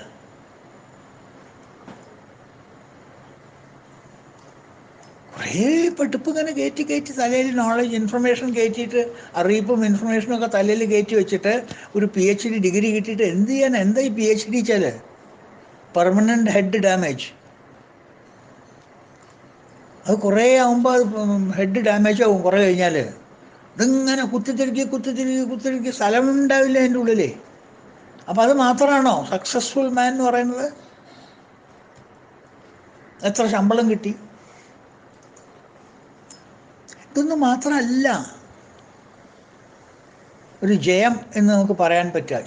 കുറേ പഠിപ്പ് ഇങ്ങനെ കയറ്റി കയറ്റി തലയിൽ നോളജ് ഇൻഫർമേഷൻ കയറ്റിയിട്ട് അറിയിപ്പും ഇൻഫർമേഷനും ഒക്കെ തലയിൽ കയറ്റി വെച്ചിട്ട് ഒരു പി എച്ച് ഡി ഡിഗ്രി കിട്ടിയിട്ട് എന്ത് ചെയ്യാൻ എന്താ ഈ പി എച്ച് ഡി വെച്ചാൽ പെർമനൻ്റ് ഹെഡ് ഡാമേജ് അത് കുറേ ആകുമ്പോൾ അത് ഹെഡ് ഡാമേജ് ആവും കുറേ കഴിഞ്ഞാൽ ഇതിങ്ങനെ കുത്തിത്തിരിക്കി കുത്തിത്തിരിക്കി കുത്തിത്തിരിക്കി സ്ഥലമുണ്ടാവില്ല അതിൻ്റെ ഉള്ളിലേ അപ്പം അത് മാത്രമാണോ സക്സസ്ഫുൾ മാൻ എന്ന് പറയുന്നത് എത്ര ശമ്പളം കിട്ടി ഇതൊന്നും മാത്രമല്ല ഒരു ജയം എന്ന് നമുക്ക് പറയാൻ പറ്റുക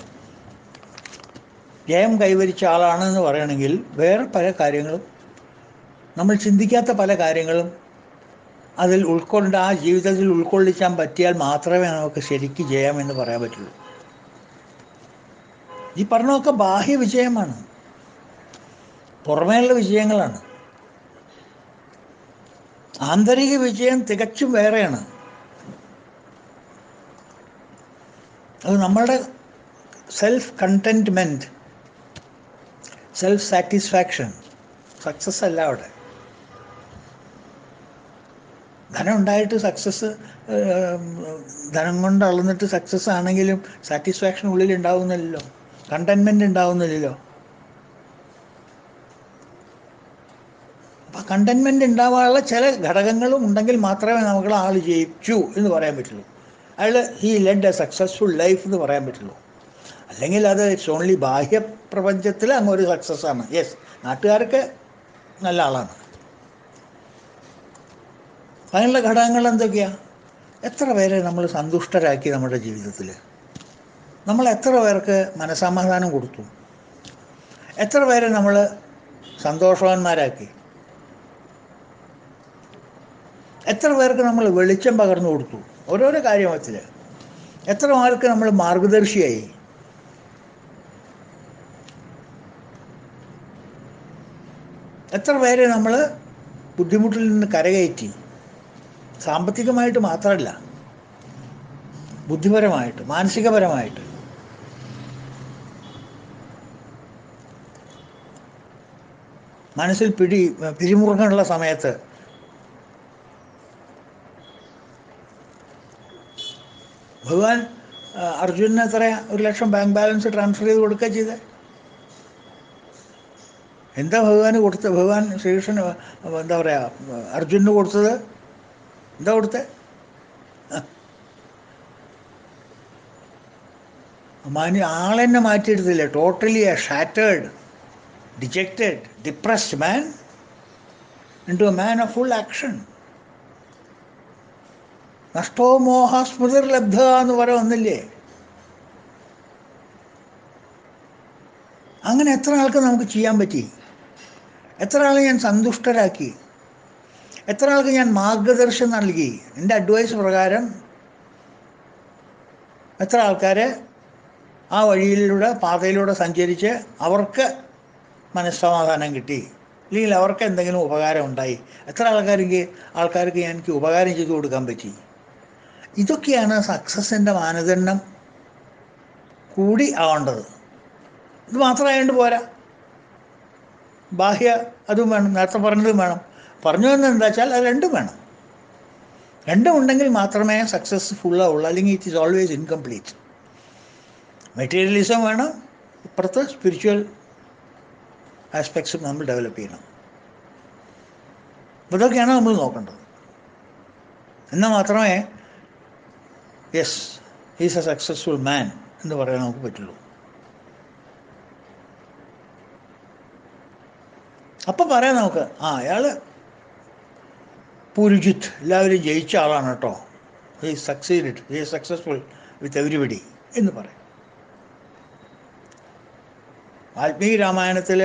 ജയം കൈവരിച്ച ആളാണ് എന്ന് പറയണമെങ്കിൽ വേറെ പല കാര്യങ്ങളും നമ്മൾ ചിന്തിക്കാത്ത പല കാര്യങ്ങളും അതിൽ ഉൾക്കൊണ്ട് ആ ജീവിതത്തിൽ ഉൾക്കൊള്ളിക്കാൻ പറ്റിയാൽ മാത്രമേ നമുക്ക് ശരിക്ക് ജയം എന്ന് പറയാൻ പറ്റുള്ളൂ ഈ പറഞ്ഞതൊക്കെ ബാഹ്യ വിജയമാണ് പുറമേയുള്ള വിജയങ്ങളാണ് ആന്തരിക വിജയം തികച്ചും വേറെയാണ് അത് നമ്മളുടെ self contentment self satisfaction success അല്ല അവിടെ ധനം ഉണ്ടായിട്ട് സക്സസ് ധനം കൊണ്ട് അളന്നിട്ട് സക്സസ് ആണെങ്കിലും സാറ്റിസ്ഫാക്ഷൻ ഉള്ളിൽ ഉണ്ടാവുന്നില്ലല്ലോ കണ്ടൻമെൻ്റ് ഉണ്ടാവുന്നില്ലല്ലോ അപ്പം കണ്ടൻമെൻ്റ് ഉണ്ടാവാനുള്ള ചില ഘടകങ്ങളും ഉണ്ടെങ്കിൽ മാത്രമേ നമുക്ക് ആൾ ജയിച്ചു എന്ന് പറയാൻ പറ്റുള്ളൂ അയാൾ he led a successful life എന്ന് പറയാൻ പറ്റുള്ളൂ അല്ലെങ്കിൽ അത് ഇറ്റ്സ് ഓൺലി ബാഹ്യ പ്രപഞ്ചത്തിൽ അങ്ങ് ഒരു സക്സസ് ആണ് യെസ് നാട്ടുകാർക്ക് നല്ല ആളാണ് അതിനുള്ള ഘടകങ്ങൾ എന്തൊക്കെയാ എത്ര പേരെ നമ്മൾ സന്തുഷ്ടരാക്കി നമ്മുടെ ജീവിതത്തിൽ നമ്മൾ എത്ര പേർക്ക് മനസമാധാനം കൊടുത്തു എത്ര പേരെ നമ്മൾ സന്തോഷവാന്മാരാക്കി എത്ര പേർക്ക് നമ്മൾ വെളിച്ചം പകർന്നു കൊടുത്തു ഓരോരോ കാര്യത്തിൽ എത്ര പേർക്ക് നമ്മൾ മാർഗദർശിയായി എത്ര പേരെ നമ്മൾ ബുദ്ധിമുട്ടിൽ നിന്ന് കരകയറ്റി സാമ്പത്തികമായിട്ട് മാത്രമല്ല ബുദ്ധിപരമായിട്ട് മാനസികപരമായിട്ട് മനസ്സിൽ പിടി പിരിമുറുക്കമുള്ള സമയത്ത് ഭഗവാൻ ആ, അർജുനന് എത്ര ഒരു ലക്ഷം ബാങ്ക് ബാലൻസ് ട്രാൻസ്ഫർ ചെയ്ത് കൊടുക്കുക ചെയ്തത് എന്താ ഭഗവാന് കൊടുത്ത ഭഗവാൻ ശ്രീകൃഷ്ണന് എന്താ പറയുക അർജുനന് കൊടുത്തത് എന്താ കൊടുത്തത് മാനി ആളെന്നെ മാറ്റിയെടുത്തില്ല totally a shattered dejected depressed man into a man of full action നഷ്ടോ മോഹ സ്മൃതിർ ലബ്ധ എന്ന് പറ ഒന്നില്ലേ അങ്ങനെ എത്ര ആൾക്ക് നമുക്ക് ചെയ്യാൻ പറ്റി എത്ര ആളെ ഞാൻ സന്തുഷ്ടരാക്കി എത്ര ആൾക്ക് ഞാൻ മാർഗദർശനം നൽകി എൻ്റെ അഡ്വൈസ് പ്രകാരം എത്ര ആൾക്കാരെ ആ വഴിയിലൂടെ പാതയിലൂടെ സഞ്ചരിച്ച് അവർക്ക് മനസ്സമാധാനം കിട്ടി അല്ലെങ്കിൽ അവർക്ക് എന്തെങ്കിലും ഉപകാരം ഉണ്ടായി എത്ര ആൾക്കാർക്ക് ആൾക്കാർക്ക് ഞാൻ എനിക്ക് ഉപകാരം ചെയ്തു കൊടുക്കാൻ പറ്റി ഇതൊക്കെയാണ് സക്സസിൻ്റെ മാനദണ്ഡം കൂടി ആവേണ്ടത് ഇത് മാത്രമായതുകൊണ്ട് പോരാ ബാഹ്യ അതും വേണം നേരത്തെ പറഞ്ഞതും വേണം പറഞ്ഞു വന്നത് എന്താ വെച്ചാൽ അത് രണ്ടും വേണം രണ്ടും ഉണ്ടെങ്കിൽ മാത്രമേ സക്സസ് ഫുള്ളാവുള്ളൂ അല്ലെങ്കിൽ it is always incomplete materialism വേണം ഇപ്പുറത്ത് സ്പിരിച്വൽ ആസ്പെക്ട്സും നമ്മൾ ഡെവലപ്പ് ചെയ്യണം അപ്പോൾ ഇതൊക്കെയാണ് നമ്മൾ നോക്കേണ്ടത് എന്നാൽ മാത്രമേ yes he's a successful man എന്ന് പറയാൻ നമുക്ക് പറ്റുള്ളൂ അപ്പം പറയാം നമുക്ക് ആ അയാൾ പുരുജിത്ത് എല്ലാവരും ജയിച്ച ആളാണ് കേട്ടോ he succeed he successful with everybody എന്ന് പറയും വാൽമീകി രാമായണത്തിൽ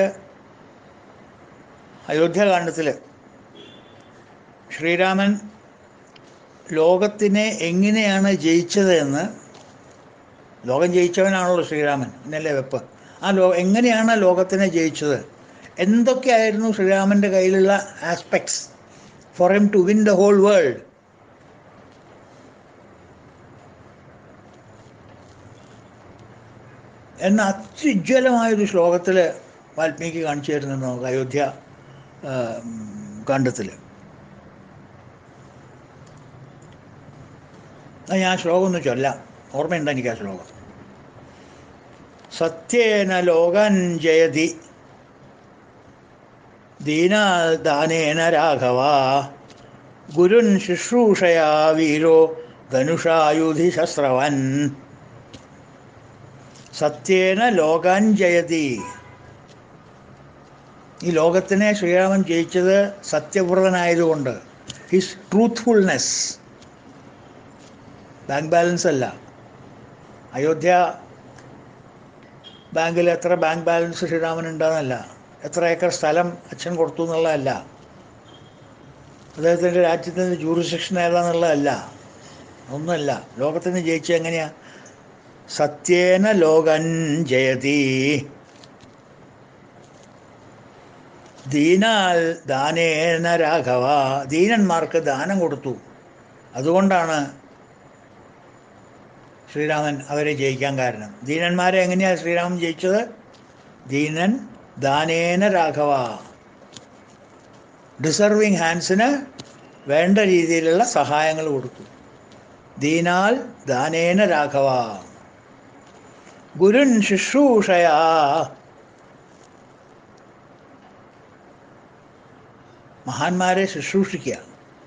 അയോധ്യാകാന്ഡത്തിൽ ശ്രീരാമൻ ലോകത്തിനെ എങ്ങനെയാണ് ജയിച്ചത് എന്ന് ലോകം ജയിച്ചവനാണല്ലോ ശ്രീരാമൻ എന്നല്ലേ വെപ്പ് ആ ലോ എങ്ങനെയാണ് ലോകത്തിനെ ജയിച്ചത് എന്തൊക്കെയായിരുന്നു ശ്രീരാമൻ്റെ കയ്യിലുള്ള aspects for him to win the whole world എന്ന അത്യുജ്വലമായൊരു ശ്ലോകത്തിൽ വാൽമീകി കാണിച്ചു തരുന്നുണ്ട് നമുക്ക് അയോധ്യ കാണ്ഡത്തിൽ ഞാൻ ശ്ലോകം ഒന്ന് ചൊല്ലാം ഓർമ്മയുണ്ട് എനിക്ക് ആ ശ്ലോകം സത്യേന ലോകൻ ജയതി ദീനാദാനേന രാഘവ ഗുരുൻ ശുശ്രൂഷയാ വീരോ ധനുഷായുധി ശസ്ത്രവൻ സത്യേന ലോകാൻ ജയതി ഈ ലോകത്തിനെ ശ്രീരാമൻ ജയിച്ചത് സത്യവ്രതനായതുകൊണ്ട് ഹിസ് ട്രൂത്ത്ഫുൾനെസ് ബാങ്ക് ബാലൻസ് അല്ല അയോധ്യ ബാങ്കിൽ എത്ര ബാങ്ക് ബാലൻസ് ശ്രീരാമൻ ഉണ്ടെന്നല്ല എത്ര ഏക്കർ സ്ഥലം അച്ഛൻ കൊടുത്തു എന്നുള്ളതല്ല അദ്ദേഹത്തിൻ്റെ രാജ്യത്തിൻ്റെ ജൂറിസെക്ഷൻ ഏതാന്നുള്ളതല്ല ഒന്നുമല്ല ലോകത്തിന് ജയിച്ച എങ്ങനെയാ സത്യേന ലോകൻ ജയതി ദീനാൽ ദാനേന രാഘവ ദീനന്മാർക്ക് ദാനം കൊടുത്തു അതുകൊണ്ടാണ് ശ്രീരാമൻ അവരെ ജയിക്കാൻ കാരണം ദീനന്മാരെ എങ്ങനെയാണ് ശ്രീരാമൻ ജയിച്ചത് ദീനൻ ദാനേന രാഘവ ഡിസർവിങ് ഹാൻഡ്സിന് വേണ്ട രീതിയിലുള്ള സഹായങ്ങൾ കൊടുത്തു ദീനാൽ ദാനേന രാഘവ ഗുരുൻ ശുശ്രൂഷയാ മഹാന്മാരെ ശുശ്രൂഷിക്കുക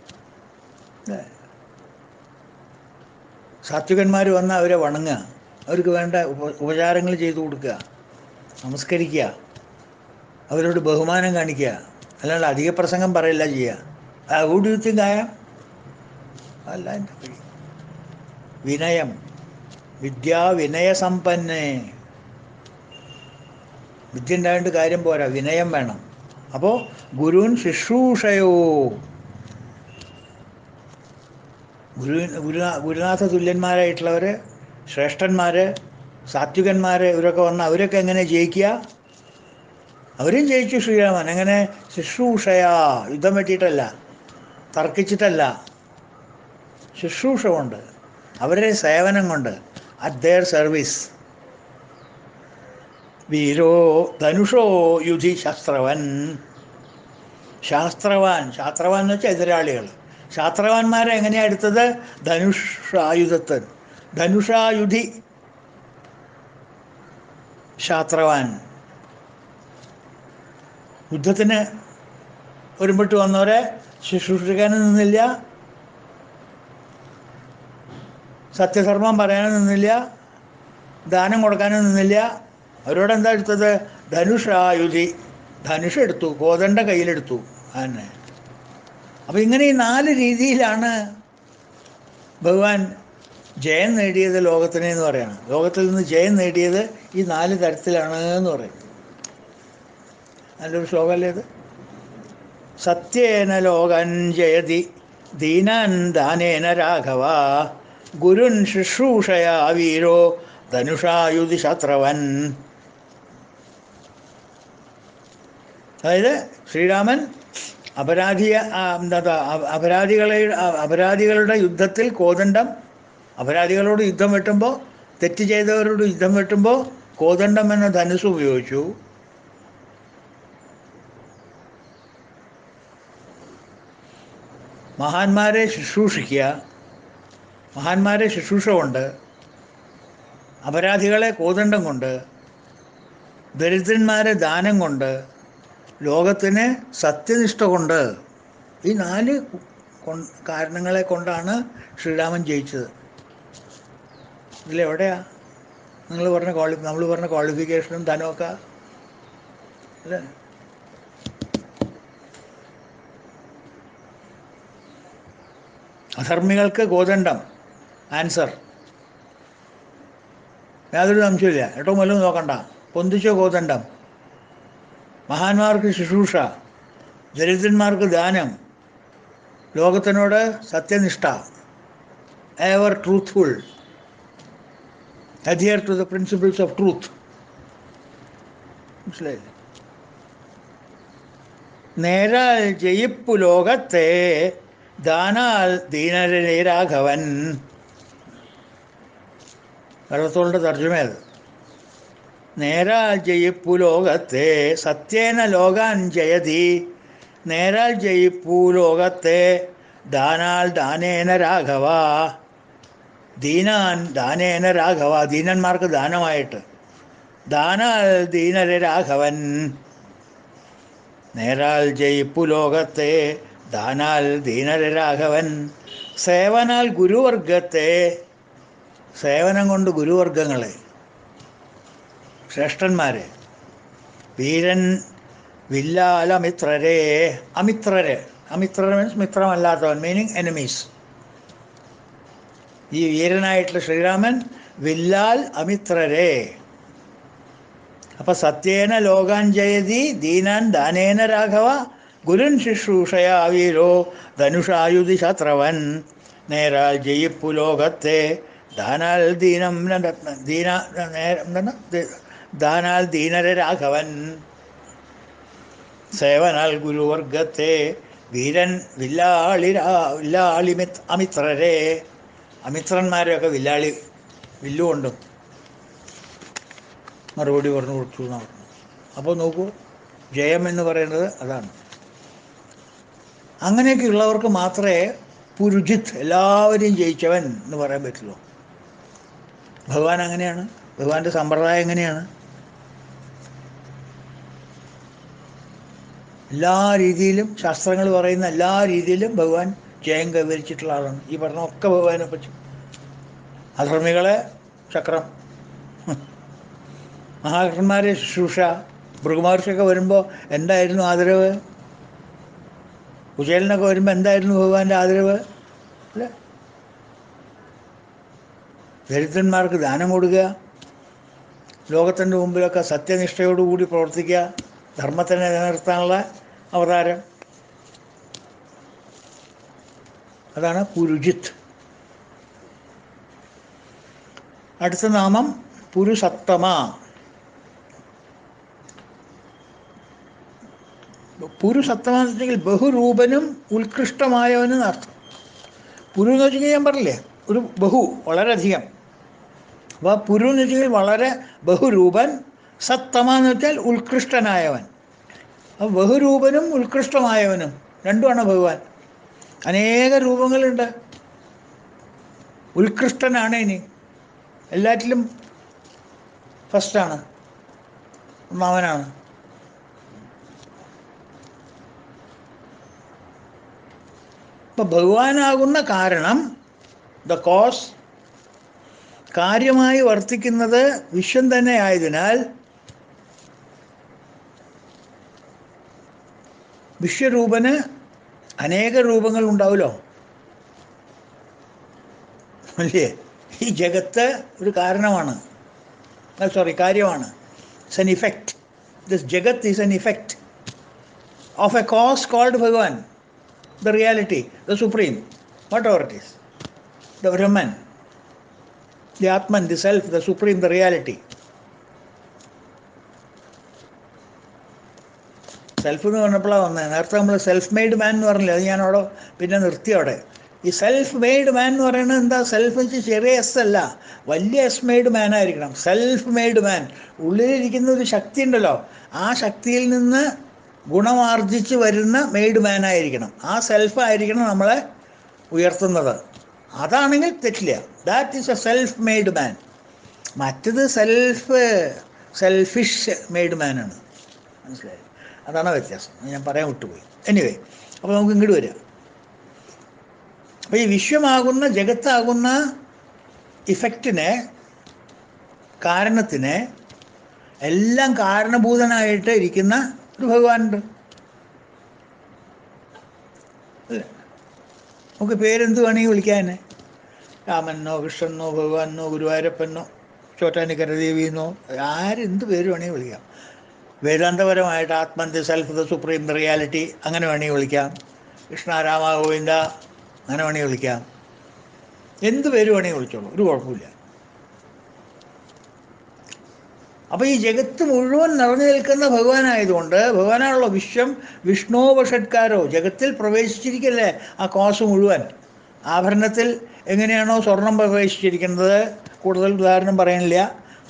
സാത്വികന്മാർ വന്ന് അവരെ വണങ്ങുക അവർക്ക് വേണ്ട ഉപ ഉപചാരങ്ങൾ ചെയ്തു കൊടുക്കുക നമസ്കരിക്കുക അവരോട് ബഹുമാനം കാണിക്കുക അല്ലാണ്ട് അധിക പ്രസംഗം പറയില്ല ചെയ്യുക ഹു യു തിങ്ക് ആയ അല്ല എൻ്റെ വഴി വിനയം വിദ്യാ വിനയസമ്പന്നെ വിദ്യ ഉണ്ടായിട്ട് കാര്യം പോരാ വിനയം വേണം അപ്പോൾ ഗുരുൻ ശുശ്രൂഷയോ ഗുരു ഗുരുനാ ഗുരുനാഥ തുല്യന്മാരായിട്ടുള്ളവർ ശ്രേഷ്ഠന്മാർ സാത്വികന്മാർ ഇവരൊക്കെ വന്ന് അവരൊക്കെ എങ്ങനെ ജയിക്കുക അവരും ജയിച്ചു ശ്രീരാമൻ എങ്ങനെ ശുശ്രൂഷയാ യുദ്ധം പറ്റിയിട്ടല്ല തർക്കിച്ചിട്ടല്ല ശുശ്രൂഷ കൊണ്ട് അവരുടെ സേവനം കൊണ്ട് അറ്റ് ദെയർ സർവീസ് വീരോ ധനുഷോ യുധി ശാസ്ത്രവൻ ശാസ്ത്രവാൻ ശാസ്ത്രവാൻ എന്ന് വെച്ചാൽ എതിരാളികൾ ശാസ്ത്രവാന്മാരെ എങ്ങനെയാണ് എടുത്തത് ധനുഷായുധത്തൻ ധനുഷായുധി ശാസ്ത്രവാൻ യുദ്ധത്തിന് ഒരുമ്പിട്ട് വന്നവരെ ശുശ്രൂഷിക്കാനും നിന്നില്ല സത്യധർമ്മം പറയാനും നിന്നില്ല ദാനം കൊടുക്കാനും നിന്നില്ല അവരോട് എന്താ എടുത്തത് ധനുഷായുധി ധനുഷ് എടുത്തു കോതണ്ട കയ്യിലെടുത്തു അങ്ങനെ അപ്പം ഇങ്ങനെ ഈ നാല് രീതിയിലാണ് ഭഗവാൻ ജയം നേടിയത് ലോകത്തിനെ എന്ന് പറയണം ലോകത്തിൽ നിന്ന് ജയം നേടിയത് ഈ നാല് തരത്തിലാണ് എന്ന് പറയും നല്ലൊരു ശ്ലോകമല്ലേ ഇത് സത്യേന ലോകൻ ജയതി ദീനാൻ ദാനേന രാഘവ ഗുരുൻ ശുശ്രൂഷയാ വീരോ ധനുഷായുധി ശത്രവൻ അതായത് ശ്രീരാമൻ അപരാധിയ ആ, എന്താ അ- അപരാധികളെ അ- അപരാധികളുടെ യുദ്ധത്തിൽ കോദണ്ഡം അപരാധികളോട് യുദ്ധം വെട്ടുമ്പോൾ തെറ്റ് ചെയ്തവരോട് യുദ്ധം വെട്ടുമ്പോൾ കോദണ്ഡം എന്ന ധനുസ് ഉപയോഗിച്ചു മഹാന്മാരെ ശുശ്രൂഷിക്കുക മഹാന്മാരെ ശുശ്രൂഷ കൊണ്ട് അപരാധികളെ കോദണ്ഡം കൊണ്ട് ദരിദ്രന്മാരെ ദാനം കൊണ്ട് ലോകത്തിന് സത്യനിഷ്ഠ കൊണ്ട് ഈ നാല് കൊ- കാരണങ്ങളെ കൊണ്ടാണ് ശ്രീരാമൻ ജയിച്ചത് ഇതിലെവിടെയാ നിങ്ങൾ പറഞ്ഞ ക്വാളി നമ്മൾ പറഞ്ഞ ക്വാളിഫിക്കേഷനും ധനമൊക്കെ അല്ലേ അധർമ്മികൾക്ക് ഗോദണ്ഡം ആൻസർ യാതൊരു സംശയമില്ല ഏട്ടോ വല്ലതും നോക്കണ്ട പൊന്തിച്ചോ ഗോദണ്ഡം മഹാന്മാർക്ക് ശുശ്രൂഷ ദരിദ്രന്മാർക്ക് ദാനം ലോകത്തിനോട് സത്യനിഷ്ഠ ever truthful adhere to the principles of truth മനസ്സിലായില്ലേ നേരാൽ ജയിപ്പു ലോകത്തെ ദാനാൽ ദീനരേ രാഘവൻ വെള്ളത്തോളിൻ്റെ തർജ്ജമ അത് നേരാൽ ജയിപ്പു ലോകത്തെ സത്യേന ലോകാൻ ജയതി നേരാൽ ജയിപ്പു ലോകത്തെ ദാനാൽ ദാനേന രാഘവ ദീനാൻ ദാനേന രാഘവ ദീനന്മാർക്ക് ദാനമായിട്ട് ദാനാൽ ദീനര രാഘവൻ നേരാൽ ജയിപ്പു ലോകത്തെ ദാനാൽ ദീനര രാഘവൻ സേവനാൽ ഗുരുവർഗത്തെ സേവനം കൊണ്ട് ഗുരുവർഗങ്ങളെ ശ്രേഷ്ഠന്മാരെ വീരൻ വില്ലാലമിത്രരെ അമിത്രരെ അമിത്രർ മീൻസ് മിത്രമല്ലാത്തവൻ മീനിങ് എനിമീസ് ഈ വീരനായിട്ടുള്ള ശ്രീരാമൻ വില്ലാൽ അമിത്രരെ അപ്പൊ സത്യേന ലോകാൻ ജയതി ദീനാൻ ദാനേന രാഘവ ഗുരുൻ ശുശ്രൂഷയാ വീരോ ധനുഷായുധി ശത്രവൻ നേരാൽ ജയിപ്പു ലോകത്തെ ദാനാൽ ദീനം ന- ദീന നേ- എന്താണ്? ദ- ദാനാൽ ദീനര രാഘവൻ സേവനാൽ ഗുരുവർഗത്തെ വീരൻ വില്ലാളി രാ- വില്ലാളി മിത്- അമിത്രരെ അമിത്രന്മാരെയൊക്കെ വില്ലാളി വില്ലുകൊണ്ടും മറുപടി പറഞ്ഞു കൊടുത്തു എന്നാണ് പറഞ്ഞത് അപ്പോൾ നോക്കൂ ജയം എന്ന് പറയുന്നത് അതാണ് അങ്ങനെയൊക്കെ ഉള്ളവർക്ക് മാത്രമേ പുരുജിത്ത് എല്ലാവരെയും ജയിച്ചവൻ എന്ന് പറയാൻ പറ്റുള്ളൂ ഭഗവാൻ അങ്ങനെയാണ് ഭഗവാന്റെ സമ്പ്രദായം എങ്ങനെയാണ് എല്ലാ രീതിയിലും ശാസ്ത്രങ്ങൾ പറയുന്ന എല്ലാ രീതിയിലും ഭഗവാൻ ജയം കൈവരിച്ചിട്ടുള്ള ആളാണ് ഈ പറഞ്ഞ ഒക്കെ ഭഗവാനെ പറ്റി അധർമ്മികളെ ചക്രം മഹാകൃഷ്ണന്മാരെ ശുശ്രൂഷ ഭൃഗുമഹർഷിയൊക്കെ വരുമ്പോൾ എന്തായിരുന്നു ആദരവ് കുചേലനൊക്കെ വരുമ്പോൾ എന്തായിരുന്നു ഭഗവാന്റെ ആദരവ് അല്ലേ ദരിദ്രന്മാർക്ക് ദാനം കൊടുക്കുക ലോകത്തിൻ്റെ മുമ്പിലൊക്കെ സത്യനിഷ്ഠയോടുകൂടി പ്രവർത്തിക്കുക ധർമ്മത്തിനെ നിലനിർത്താനുള്ള അവതാരം അതാണ് പുരുജിത്ത് അടുത്ത നാമം പുരുഷത്തമ പുരുഷത്തമ എന്ന് വെച്ചിട്ടുണ്ടെങ്കിൽ ബഹുരൂപനും ഉത്കൃഷ്ടമായവനും അർത്ഥം പുരു എന്ന് വെച്ചിട്ടുണ്ടെങ്കിൽ ഞാൻ പറഞ്ഞില്ലേ ഒരു ബഹു വളരെയധികം അപ്പോൾ പുരു എന്ന് വെച്ചിട്ടുണ്ടെങ്കിൽ വളരെ ബഹുരൂപൻ സത്തമ എന്ന് വെച്ചാൽ ഉത്കൃഷ്ടനായവൻ അപ്പോൾ ബഹുരൂപനും ഉത്കൃഷ്ടമായവനും രണ്ടുമാണ് ഭഗവാൻ അനേക രൂപങ്ങളുണ്ട് ഉത്കൃഷ്ടനാണ് ഇനി എല്ലാറ്റിലും ഫസ്റ്റാണ് ഒന്നാമനാണ് ഇപ്പൊ ഭഗവാനാകുന്ന കാരണം ദ കോസ് കാര്യമായി വർത്തിക്കുന്നത് വിശ്വം തന്നെ ആയതിനാൽ വിശ്വരൂപന് അനേക രൂപങ്ങൾ ഉണ്ടാവുമല്ലോ അല്ലേ ഈ ജഗത്ത് ഒരു കാരണമാണ് സോറി കാര്യമാണ് ഇറ്റ്സ് എൻ ഇഫക്റ്റ് ദിസ് ജഗത്ത് is an effect of a cause called Bhagavan the reality the supreme whatever it is the Brahman the Atman the self the supreme the reality self എന്ന് പറഞ്ഞപ്പോഴാണ് വന്നത് നേരത്തെ നമ്മൾ സെൽഫ് മെയ്ഡ് മാൻ എന്ന് പറഞ്ഞില്ല അത് ഞാൻ അവിടെ പിന്നെ നിർത്തി അവിടെ ഈ സെൽഫ് മെയ്ഡ് മാൻ എന്ന് പറയുന്നത് എന്താ സെൽഫ് വെച്ച് ചെറിയ എസ് അല്ല വലിയ എസ് മെയ്ഡ് മാൻ ആയിരിക്കണം സെൽഫ് മെയ്ഡ് മാൻ ഉള്ളിലിരിക്കുന്ന ഒരു ശക്തി ഉണ്ടല്ലോ ആ ശക്തിയിൽ നിന്ന് ഗുണമാർജിച്ച് വരുന്ന മെയ്ഡ് മാൻ ആയിരിക്കണം ആ സെൽഫ് ആയിരിക്കണം നമ്മളെ ഉയർത്തുന്നത് അതാണെങ്കിൽ തെറ്റില്ല that is a self made man മറ്റത് സെൽഫ് സെൽഫിഷ് മെയ്ഡ് മാനാണ് മനസ്സിലായി അതാണ് വ്യത്യാസം അത് ഞാൻ പറയാൻ വിട്ടുപോയി എനിവേ അപ്പോൾ നമുക്ക് ഇങ്ങോട്ട് വരാം അപ്പോൾ ഈ വിശ്വമാകുന്ന ജഗത്താകുന്ന ഇഫക്റ്റിനെ കാരണത്തിന് എല്ലാം കാരണഭൂതനായിട്ട് ഇരിക്കുന്ന ഒരു ഭഗവാനുണ്ട് അല്ലേ നമുക്ക് പേരെന്ത് വേണമെങ്കിൽ വിളിക്കാൻ തന്നെ രാമനോ കൃഷ്ണനോ ഭഗവാനോ ഗുരുവായൂരപ്പനോ ചോറ്റാനിക്കര ദേവിയെന്നോ ആരെന്ത് പേര് വേണമെങ്കിൽ വിളിക്കാം വേദാന്തപരമായിട്ട് Atman the self the supreme the reality അങ്ങനെ വേണമെങ്കിൽ വിളിക്കാം കൃഷ്ണ രാമ ഗോവിന്ദ അങ്ങനെ വേണമെങ്കിൽ വിളിക്കാം എന്ത് പേര് വേണമെങ്കിൽ വിളിച്ചോളൂ ഒരു കുഴപ്പമില്ല അപ്പോൾ ഈ ജഗത്ത് മുഴുവൻ നിറഞ്ഞു നിൽക്കുന്ന ഭഗവാനായതുകൊണ്ട് ഭഗവാനാണല്ലോ വിശ്വം വിഷ്ണു വഷത്കാരോ ജഗത്തിൽ പ്രവേശിച്ചിരിക്കല്ലേ ആ കോസ് മുഴുവൻ ആഭരണത്തിൽ എങ്ങനെയാണോ സ്വർണം പ്രവേശിച്ചിരിക്കുന്നത് കൂടുതൽ ഉദാഹരണം പറയാനില്ല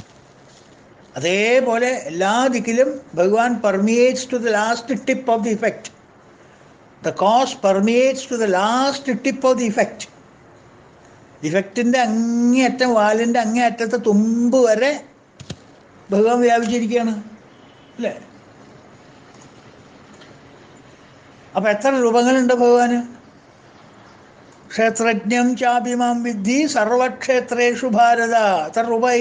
അതേപോലെ എല്ലാ ദിക്കിലും Bhagavan permeates to the last tip of the effect the cause permeates to the last tip of the effect ഇഫക്റ്റിൻ്റെ അങ്ങേയറ്റം വാലിൻ്റെ അങ്ങേയറ്റത്തെ തുമ്പ് വരെ ഭഗവാൻ വ്യാപിച്ചിരിക്കുകയാണ് അല്ലേ അപ്പം എത്ര രൂപങ്ങളുണ്ട് ഭഗവാന് ക്ഷേത്രജ്ഞം ചാപിമാം വിദ്ധി സർവക്ഷേത്രേഷു ഭാരത എത്ര രൂപമായി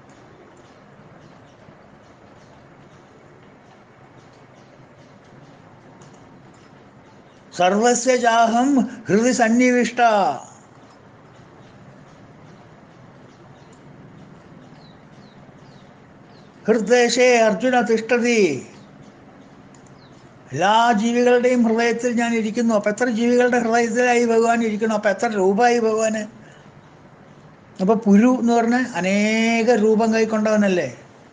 സർവസ്യ ചാഹം ഹൃദി സന്നിവിഷ്ട ഹൃദയശേ അർജുന തിഷ്ടതി എല്ലാ ജീവികളുടെയും ഹൃദയത്തിൽ ഞാൻ ഇരിക്കുന്നു അപ്പം എത്ര ജീവികളുടെ ഹൃദയത്തിലായി ഭഗവാൻ ഇരിക്കുന്നു അപ്പം എത്ര രൂപമായി ഭഗവാന് അപ്പം പുരു എന്ന് പറഞ്ഞ അനേക രൂപം കൈക്കൊണ്ടവനല്ലേ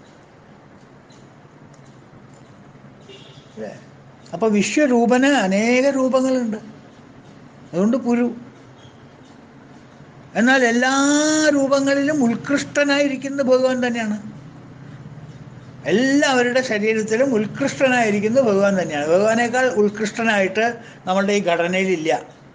അല്ലേ അപ്പം വിശ്വരൂപന് അനേക രൂപങ്ങളുണ്ട് അതുകൊണ്ട് പുരു എന്നാൽ എല്ലാ രൂപങ്ങളിലും ഉത്കൃഷ്ടനായിരിക്കുന്ന ഭഗവാൻ തന്നെയാണ് എല്ലാവരുടെ ശരീരത്തിലും ഉത്കൃഷ്ടനായിരിക്കുന്നത് ഭഗവാൻ തന്നെയാണ് ഭഗവാനേക്കാൾ ഉത്കൃഷ്ടനായിട്ട് നമ്മളുടെ ഈ ഘടനയിലില്ല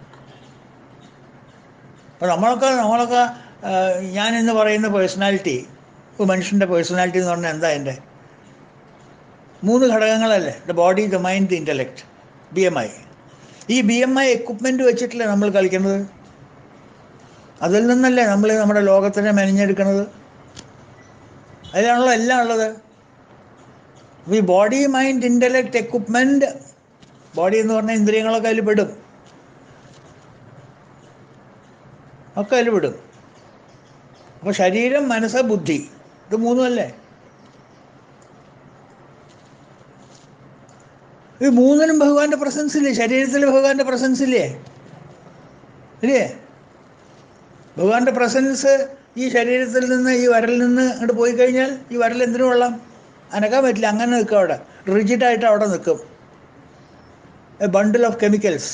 അപ്പോൾ നമ്മളൊക്കെ നമ്മളൊക്കെ ആ, ഞാൻ എന്ന് പറയുന്ന പേഴ്സണാലിറ്റി ഒരു മനുഷ്യൻ്റെ പേഴ്സണാലിറ്റി എന്ന് പറഞ്ഞാൽ എന്താ എൻ്റെ മൂന്ന് ഘടകങ്ങളല്ലേ the body the mind the intellect B M I ഈ ബി എം ഐ എക്വിപ്മെൻ്റ് വെച്ചിട്ടല്ലേ നമ്മൾ കളിക്കുന്നത് അതിൽ നിന്നല്ലേ നമ്മൾ നമ്മുടെ ലോകത്തിനെ മെനഞ്ഞെടുക്കുന്നത് അതിലാണല്ലോ എല്ലാം ഉള്ളത് ഈ body mind intellect equipment body എന്ന് പറഞ്ഞാൽ ഇന്ദ്രിയങ്ങളൊക്കെ അതിൽ പെടും ഒക്കെ അതിൽ പെടും അപ്പോൾ ശരീരം മനസ്സ് ബുദ്ധി ഇത് മൂന്നുമല്ലേ ഈ മൂന്നിനും ഭഗവാന്റെ പ്രസൻസ് ഇല്ലേ ശരീരത്തിൽ ഭഗവാന്റെ പ്രസൻസ് ഇല്ലേ ഇല്ലേ ഭഗവാന്റെ പ്രസൻസ് ഈ ശരീരത്തിൽ നിന്ന് ഈ വരലിൽ നിന്ന് അങ്ങോട്ട് പോയി കഴിഞ്ഞാൽ ഈ വരൽ എന്തിനു കൊള്ളാം അനക്കാൻ പറ്റില്ല അങ്ങനെ നിൽക്കും അവിടെ റിജിഡായിട്ട് അവിടെ നിൽക്കും എ ബണ്ടിൽ ഓഫ് കെമിക്കൽസ്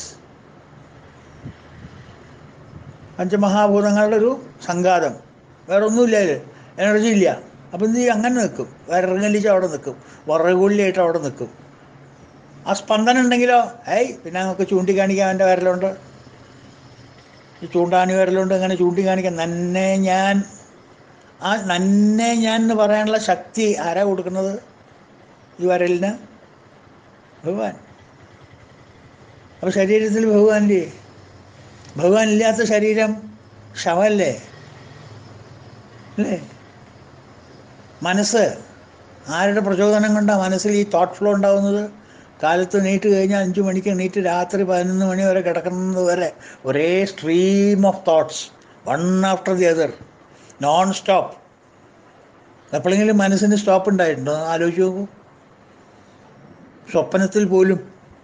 പഞ്ചമഹാഭൂതങ്ങളുടെ ഒരു സംഘാതം വേറെ ഒന്നുമില്ല അതിൽ എനർജി ഇല്ല അപ്പം എന്ത് ചെയ്യും അങ്ങനെ നിൽക്കും വിറങ്ങലിച്ച് അവിടെ നിൽക്കും വറകുള്ളിയായിട്ട് അവിടെ നിൽക്കും ആ സ്പന്ദനം ഉണ്ടെങ്കിലോ ഏയ് പിന്നെ നമുക്ക് ചൂണ്ടിക്കാണിക്കാൻ എൻ്റെ വിരലുണ്ട് ഈ ചൂണ്ടാനി വിരലുണ്ട് അങ്ങനെ ചൂണ്ടിക്കാണിക്കാൻ നന്നെ ഞാൻ ആ നന്നെ ഞാൻ എന്ന് പറയാനുള്ള ശക്തി ആരാ കൊടുക്കുന്നത് ഈ വരലിന് ഭഗവാൻ അപ്പോൾ ശരീരത്തിൽ ഭഗവാനില്ലേ ഭഗവാൻ ഇല്ലാത്ത ശരീരം ശവല്ലേ അല്ലേ മനസ്സ് ആരുടെ പ്രചോദനം കൊണ്ടാണ് മനസ്സിൽ ഈ തോട്ട് ഫ്ലോ ഉണ്ടാകുന്നത് കാലത്ത് നീട്ട് കഴിഞ്ഞാൽ അഞ്ച് മണിക്ക് എണീറ്റ് രാത്രി പതിനൊന്ന് മണി വരെ കിടക്കുന്നത് വരെ ഒരേ stream of thoughts one after the other non stop എപ്പോഴെങ്കിലും മനസ്സിന് സ്റ്റോപ്പ് ഉണ്ടായിട്ടുണ്ടോ ഒന്ന് ആലോചിച്ച് നോക്കൂ സ്വപ്നത്തിൽ പോലും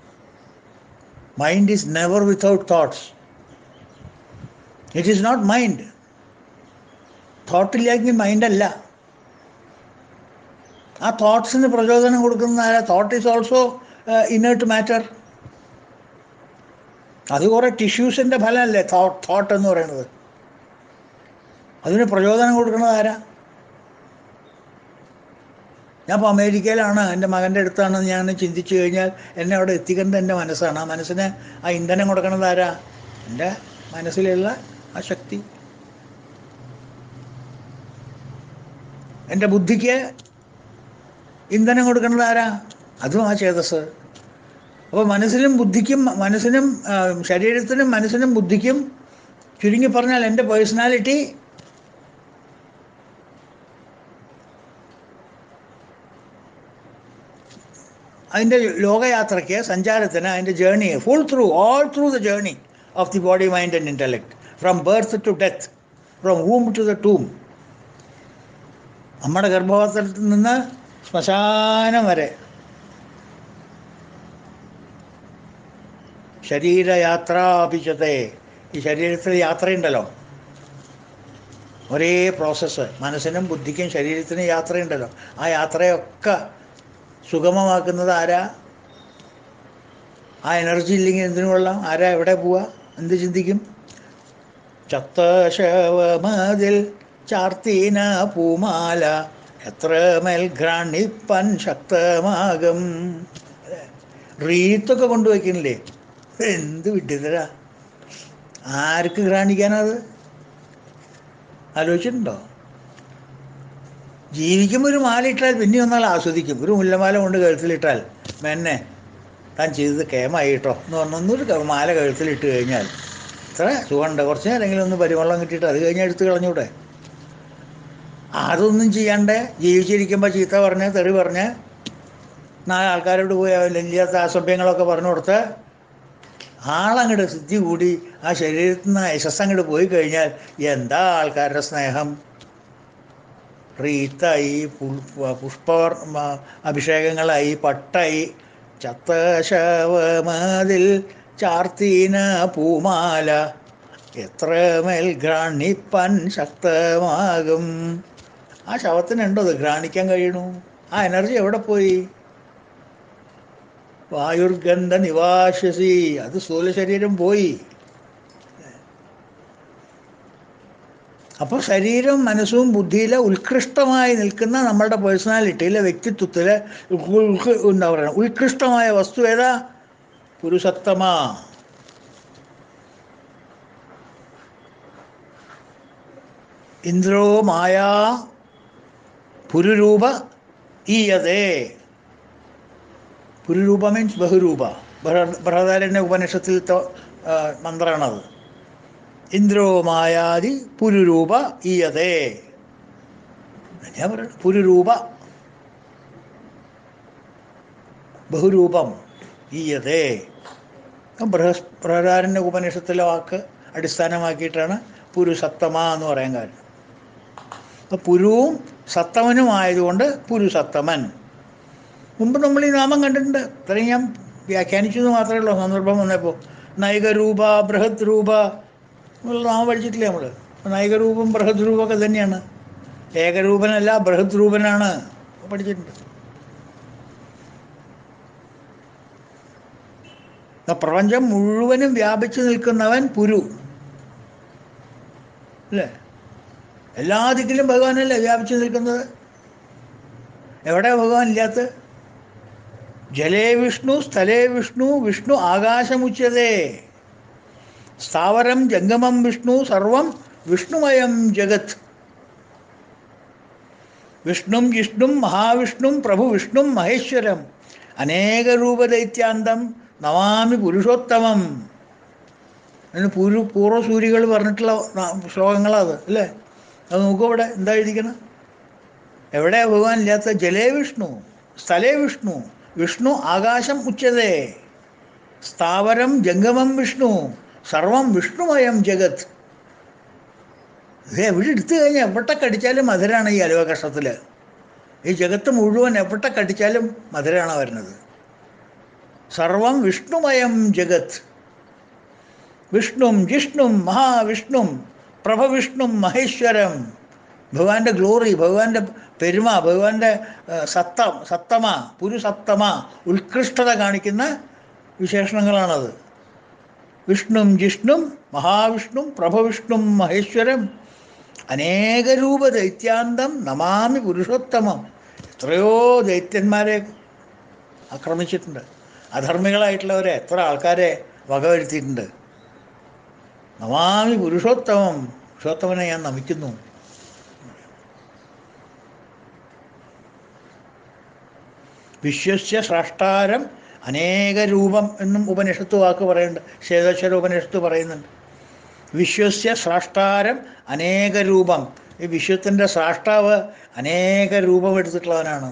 mind is never without thoughts it is not mind തോട്ടില്ലെങ്കിൽ മൈൻഡല്ല ആ തോട്ട്സിന് പ്രചോദനം കൊടുക്കുന്ന ആരാ thought is also inert matter അത് കുറേ ടിഷ്യൂസിൻ്റെ ഫലമല്ലേ തോട്ട് തോട്ട് എന്ന് പറയുന്നത് അതിന് പ്രചോദനം കൊടുക്കുന്നത് ആരാ ഞാൻ ഇപ്പോൾ അമേരിക്കയിലാണ് എൻ്റെ മകൻ്റെ അടുത്താണ് ഞാൻ ചിന്തിച്ചു കഴിഞ്ഞാൽ എന്നെ അവിടെ എത്തിക്കേണ്ടത് എൻ്റെ മനസ്സാണ് ആ മനസ്സിന് ആ ഇന്ധനം കൊടുക്കുന്നത് ആരാ എൻ്റെ മനസ്സിലുള്ള ആ ശക്തി എൻ്റെ ബുദ്ധിക്ക് ഇന്ധനം കൊടുക്കുന്നത് ആരാ അതും ആ ചേതസ് അപ്പോൾ മനസ്സിനും ബുദ്ധിക്കും മനസ്സിനും ആ, ശരീരത്തിനും മനസ്സിനും ബുദ്ധിക്കും ചുരുങ്ങി പറഞ്ഞാൽ എൻ്റെ പേഴ്സണാലിറ്റി അതിൻ്റെ ലോകയാത്രയ്ക്ക് സഞ്ചാരത്തിന് അതിൻ്റെ journey full through all through the journey of the body mind and intellect from birth to death from womb to the tomb നമ്മുടെ ഗർഭപാത്രത്തിൽ നിന്ന് ശ്മശാനം വരെ ശരീരയാത്രാപിച്ചത്തെ ഈ ശരീരത്തിൽ യാത്രയുണ്ടല്ലോ ഒരേ പ്രോസസ്സ് മനസ്സിനും ബുദ്ധിക്കും ശരീരത്തിനും യാത്രയുണ്ടല്ലോ ആ യാത്രയൊക്കെ സുഗമമാക്കുന്നത് ആരാ ആ എനർജി ഇല്ലെങ്കിൽ എന്തിനു കൊള്ളാം ആരാ എവിടെ പോവാ എന്ത് ചിന്തിക്കും ചത്ത ശവമതിൽ ചാർത്തീന പൂമാല എത്ര മേൽഘ്രാണിപ്പൻ ശക്തമാകും റീത്തൊക്കെ കൊണ്ടുവയ്ക്കുന്നില്ലേ എന്ത് വിട്ടിതരാ ആർക്ക് ഘ്രാണിക്കാനത് ആലോചിച്ചിട്ടുണ്ടോ ജീവിക്കുമ്പോൾ ഒരു മാല ഇട്ടാൽ പിന്നെ ഒന്നാൾ ആസ്വദിക്കും ഒരു മുല്ലമാല കൊണ്ട് കഴുത്തിലിട്ടാൽ മെന്നെ താൻ ചെയ്തത് കേമായി കേട്ടോ എന്ന് പറഞ്ഞൊന്നൊരു ക- മാല കഴുത്തിലിട്ട് കഴിഞ്ഞാൽ ഇത്ര സുഖമുണ്ട് കുറച്ച് നേരമെങ്കിലും ഒന്ന് പരിവെള്ളം കിട്ടിയിട്ട് അത് കഴിഞ്ഞാൽ എടുത്ത് കളഞ്ഞൂടെ അതൊന്നും ചെയ്യാണ്ട് ജീവിച്ചിരിക്കുമ്പോൾ ചീത്ത പറഞ്ഞ് തെറി പറഞ്ഞ് നാല് ആൾക്കാരോട് പോയി ഇല്ലാത്ത അസഭ്യങ്ങളൊക്കെ പറഞ്ഞു കൊടുത്ത് ആളങ്ങോട്ട് സിദ്ധി കൂടി ആ ശരീരത്തിൽ നിന്ന് യശസ് അങ്ങോട്ട് പോയി കഴിഞ്ഞാൽ എന്താ ആൾക്കാരുടെ സ്നേഹം റീത്തായി പുൽ- പുഷ്പ അഭിഷേകങ്ങളായി പട്ടായി ചത്ത ശവമതിൽ ചാർത്തീന പൂമാല എത്ര മേൽ ഘ്രാണിപ്പൻ ശക്തമാകും ആ ശവത്തിനുണ്ടോ അത് ഘ്രാണിക്കാൻ കഴിയണു ആ എനർജി എവിടെ പോയി വായുർഗന്ധ നിവാശസി അത് സ്ഥൂല ശരീരം പോയി അപ്പോൾ ശരീരം മനസ്സും ബുദ്ധിയിലെ ഉത്കൃഷ്ടമായി നിൽക്കുന്ന നമ്മളുടെ പേഴ്സണാലിറ്റിയിലെ വ്യക്തിത്വത്തിലെ ഉൾ- ഉൾ- എന്താ പറയുക ഉത്കൃഷ്ടമായ വസ്തു ഏതാ പുരുഷത്തമ ഇന്ദ്രോ മായാ പുരുരൂപ ഈയതേ പുരുരൂപ മീൻസ് ബഹുരൂപ ബൃഹ- ബൃഹദാരണ്യ ഉപനിഷത്തിലത്തെ ആ, മന്ത്രമാണത് ഇന്ദ്രോ മായാതി പുരുരൂപ ഈയതേ ഞാൻ പറയുന്നത് പുരുരൂപ ബഹുരൂപം ഈയതേ ബൃഹസ് ബൃഹദാരണ്യ ഉപനിഷത്തിലെ വാക്ക് അടിസ്ഥാനമാക്കിയിട്ടാണ് പുരുസത്തമ എന്ന് പറയാൻ കാര്യം അപ്പോൾ പുരുവും സത്തമനും ആയതുകൊണ്ട് പുരുസത്തമൻ മുമ്പ് നമ്മൾ ഈ നാമം കണ്ടിട്ടുണ്ട് ഇത്രയും ഞാൻ വ്യാഖ്യാനിച്ചു എന്ന് മാത്രമേ ഉള്ളൂ സന്ദർഭം വന്നപ്പോൾ നൈകരൂപ ബൃഹത് രൂപ എന്നുള്ള നാമം പഠിച്ചിട്ടില്ലേ നമ്മൾ നൈകരൂപം ബൃഹത് രൂപമൊക്കെ തന്നെയാണ് ഏകരൂപനല്ല ബൃഹത് രൂപനാണ് പഠിച്ചിട്ടുണ്ട് ആ പ്രപഞ്ചം മുഴുവനും വ്യാപിച്ചു നിൽക്കുന്നവൻ പുരു അല്ലേ എല്ലാ ദിക്കിലും ഭഗവാനല്ലേ വ്യാപിച്ചു നിൽക്കുന്നത് എവിടെ ഭഗവാൻ ഇല്ലാത്ത ജലേ വിഷ്ണു സ്ഥലേ വിഷ്ണു വിഷ്ണു ആകാശമുച്ചതേ സ്ഥാവരം ജംഗമം വിഷ്ണു സർവം വിഷ്ണുമയം ജഗത് വിഷ്ണും ജിഷ്ണും മഹാവിഷ്ണും പ്രഭു വിഷ്ണും മഹേശ്വരം അനേക രൂപദൈത്യാന്തം നമാമി പുരുഷോത്തമം അതിന് പൂരു പൂർവ്വസൂരികൾ പറഞ്ഞിട്ടുള്ള ന- ശ്ലോകങ്ങളത് അല്ലേ അത് നോക്കൂ ഇവിടെ എന്താ എഴുതിക്കണം എവിടെ ഭഗവാൻ ഇല്ലാത്ത ജലേ വിഷ്ണു സ്ഥലേ വിഷ്ണു വിഷ്ണു ആകാശം ഉച്ചതേ സ്ഥാവരം ജംഗമം വിഷ്ണു സർവം വിഷ്ണുമയം ജഗത് ഇത് എവിടെ എടുത്തു കഴിഞ്ഞാൽ എവിടെ കടിച്ചാലും മധുരാണ് ഈ അലുവ കഷത്തിൽ ഈ ജഗത്ത് മുഴുവൻ എവിടെ കടിച്ചാലും മധുരാണ് വരുന്നത് സർവം വിഷ്ണുമയം ജഗത് വിഷ്ണും ജിഷ്ണും മഹാവിഷ്ണും പ്രഭവിഷ്ണും മഹേശ്വരം ഭഗവാന്റെ ഗ്ലോറി ഭഗവാന്റെ പെരുമ ഭഗവാന്റെ ഏഹ്, സത്തം സത്തമ പുരുസത്തമ ഉത്കൃഷ്ടത കാണിക്കുന്ന വിശേഷണങ്ങളാണത് വിഷ്ണും ജിഷ്ണും മഹാവിഷ്ണും പ്രഭവിഷ്ണും മഹേശ്വരം അനേക രൂപ ദൈത്യാന്തം നമാമി പുരുഷോത്തമം എത്രയോ ദൈത്യന്മാരെ ആക്രമിച്ചിട്ടുണ്ട് അധർമ്മികളായിട്ടുള്ളവരെ എത്ര ആൾക്കാരെ വകവരുത്തിയിട്ടുണ്ട് നമാമി പുരുഷോത്തമം പുരുഷോത്തമനെ ഞാൻ നമിക്കുന്നു വിശ്വസ്യ സ്രഷ്ടാരം അനേക രൂപം എന്നും ഉപനിഷത്ത് വാക്ക് പറയുന്നുണ്ട് ശ്വേതശ്വര ഉപനിഷത്ത് പറയുന്നുണ്ട് വിശ്വസ്യ സ്രഷ്ടാരം അനേക രൂപം ഈ വിശ്വത്തിൻ്റെ സ്രാഷ്ടാവ് അനേക രൂപം എടുത്തിട്ടുള്ളവനാണ്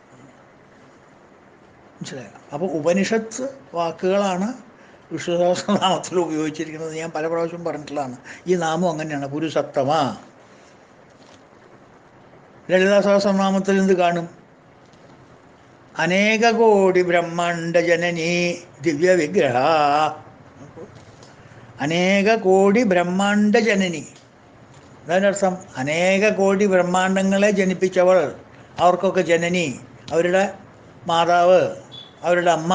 മനസ്സിലായോ അപ്പോൾ ഉപനിഷത്ത് വാക്കുകളാണ് വിഷ്ണു സഹസ്രനാമത്തിൽ ഉപയോഗിച്ചിരിക്കുന്നത് ഞാൻ പല പ്രാവശ്യം പറഞ്ഞിട്ടുള്ളതാണ് ഈ നാമം അങ്ങനെയാണ് പുരുസത്തമ ലളിതാ സഹസ്രനാമത്തിൽ എന്ത് കാണും അനേക കോടി ബ്രഹ്മാണ്ട ജനനി ദിവ്യ വിഗ്രഹ അനേക കോടി ബ്രഹ്മാണ്ട ജനനി അതിൻ്റെ അർത്ഥം അനേക കോടി ബ്രഹ്മാണ്ടങ്ങളെ ജനിപ്പിച്ചവൾ അവർക്കൊക്കെ ജനനി അവരുടെ മാതാവ് അവരുടെ അമ്മ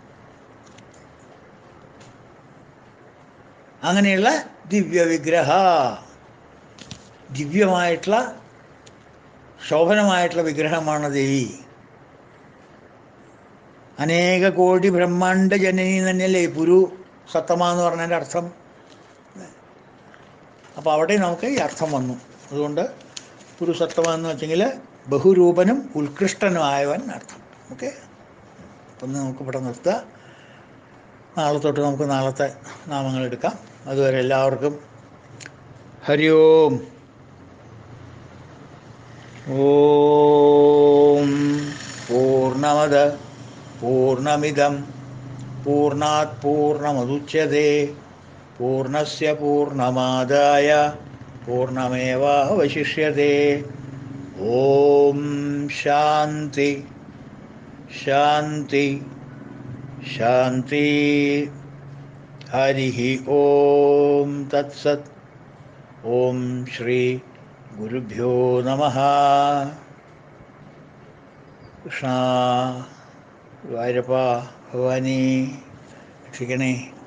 അങ്ങനെയുള്ള ദിവ്യ വിഗ്രഹ ദിവ്യമായിട്ടുള്ള ശോഭനമായിട്ടുള്ള വിഗ്രഹമാണ് ദേവി അനേക കോടി ബ്രഹ്മാണ്ട ജനനി തന്നെയല്ലേ പുരു സത്തമ എന്ന് പറഞ്ഞതിൻ്റെ അർത്ഥം അപ്പോൾ അവിടെ നമുക്ക് ഈ അർത്ഥം വന്നു അതുകൊണ്ട് പുരുസത്തമ എന്ന് വെച്ചെങ്കിൽ ബഹുരൂപനും ഉത്കൃഷ്ടനുമായവൻ അർത്ഥം ഓക്കെ അപ്പം നമുക്ക് ഇവിടെ നിർത്തുക നാളെ തൊട്ട് നമുക്ക് നാളത്തെ നാമങ്ങൾ എടുക്കാം അതുവരെ എല്ലാവർക്കും ഹരി ഓം ഓം പൂർണ്ണമത പൂർണ്ണമിതം പൂർണ്ണാത് പൂർണ്ണമുദുച്യത്തെ പൂർണ്ണസ്യ പൂർണ്ണമാദായ പൂർണ്ണമേവാവശിഷ്യത്തെ ഓം ശാന്തി ശാന്തി ശാന്തി ഹരി ഓം തത്സത് ഓം ശ്രീ ഗുരുഭ്യോ നമ കൃഷ്ണ ഗുരുവായൂരപ്പ ഭവാനി രക്ഷിക്കണേ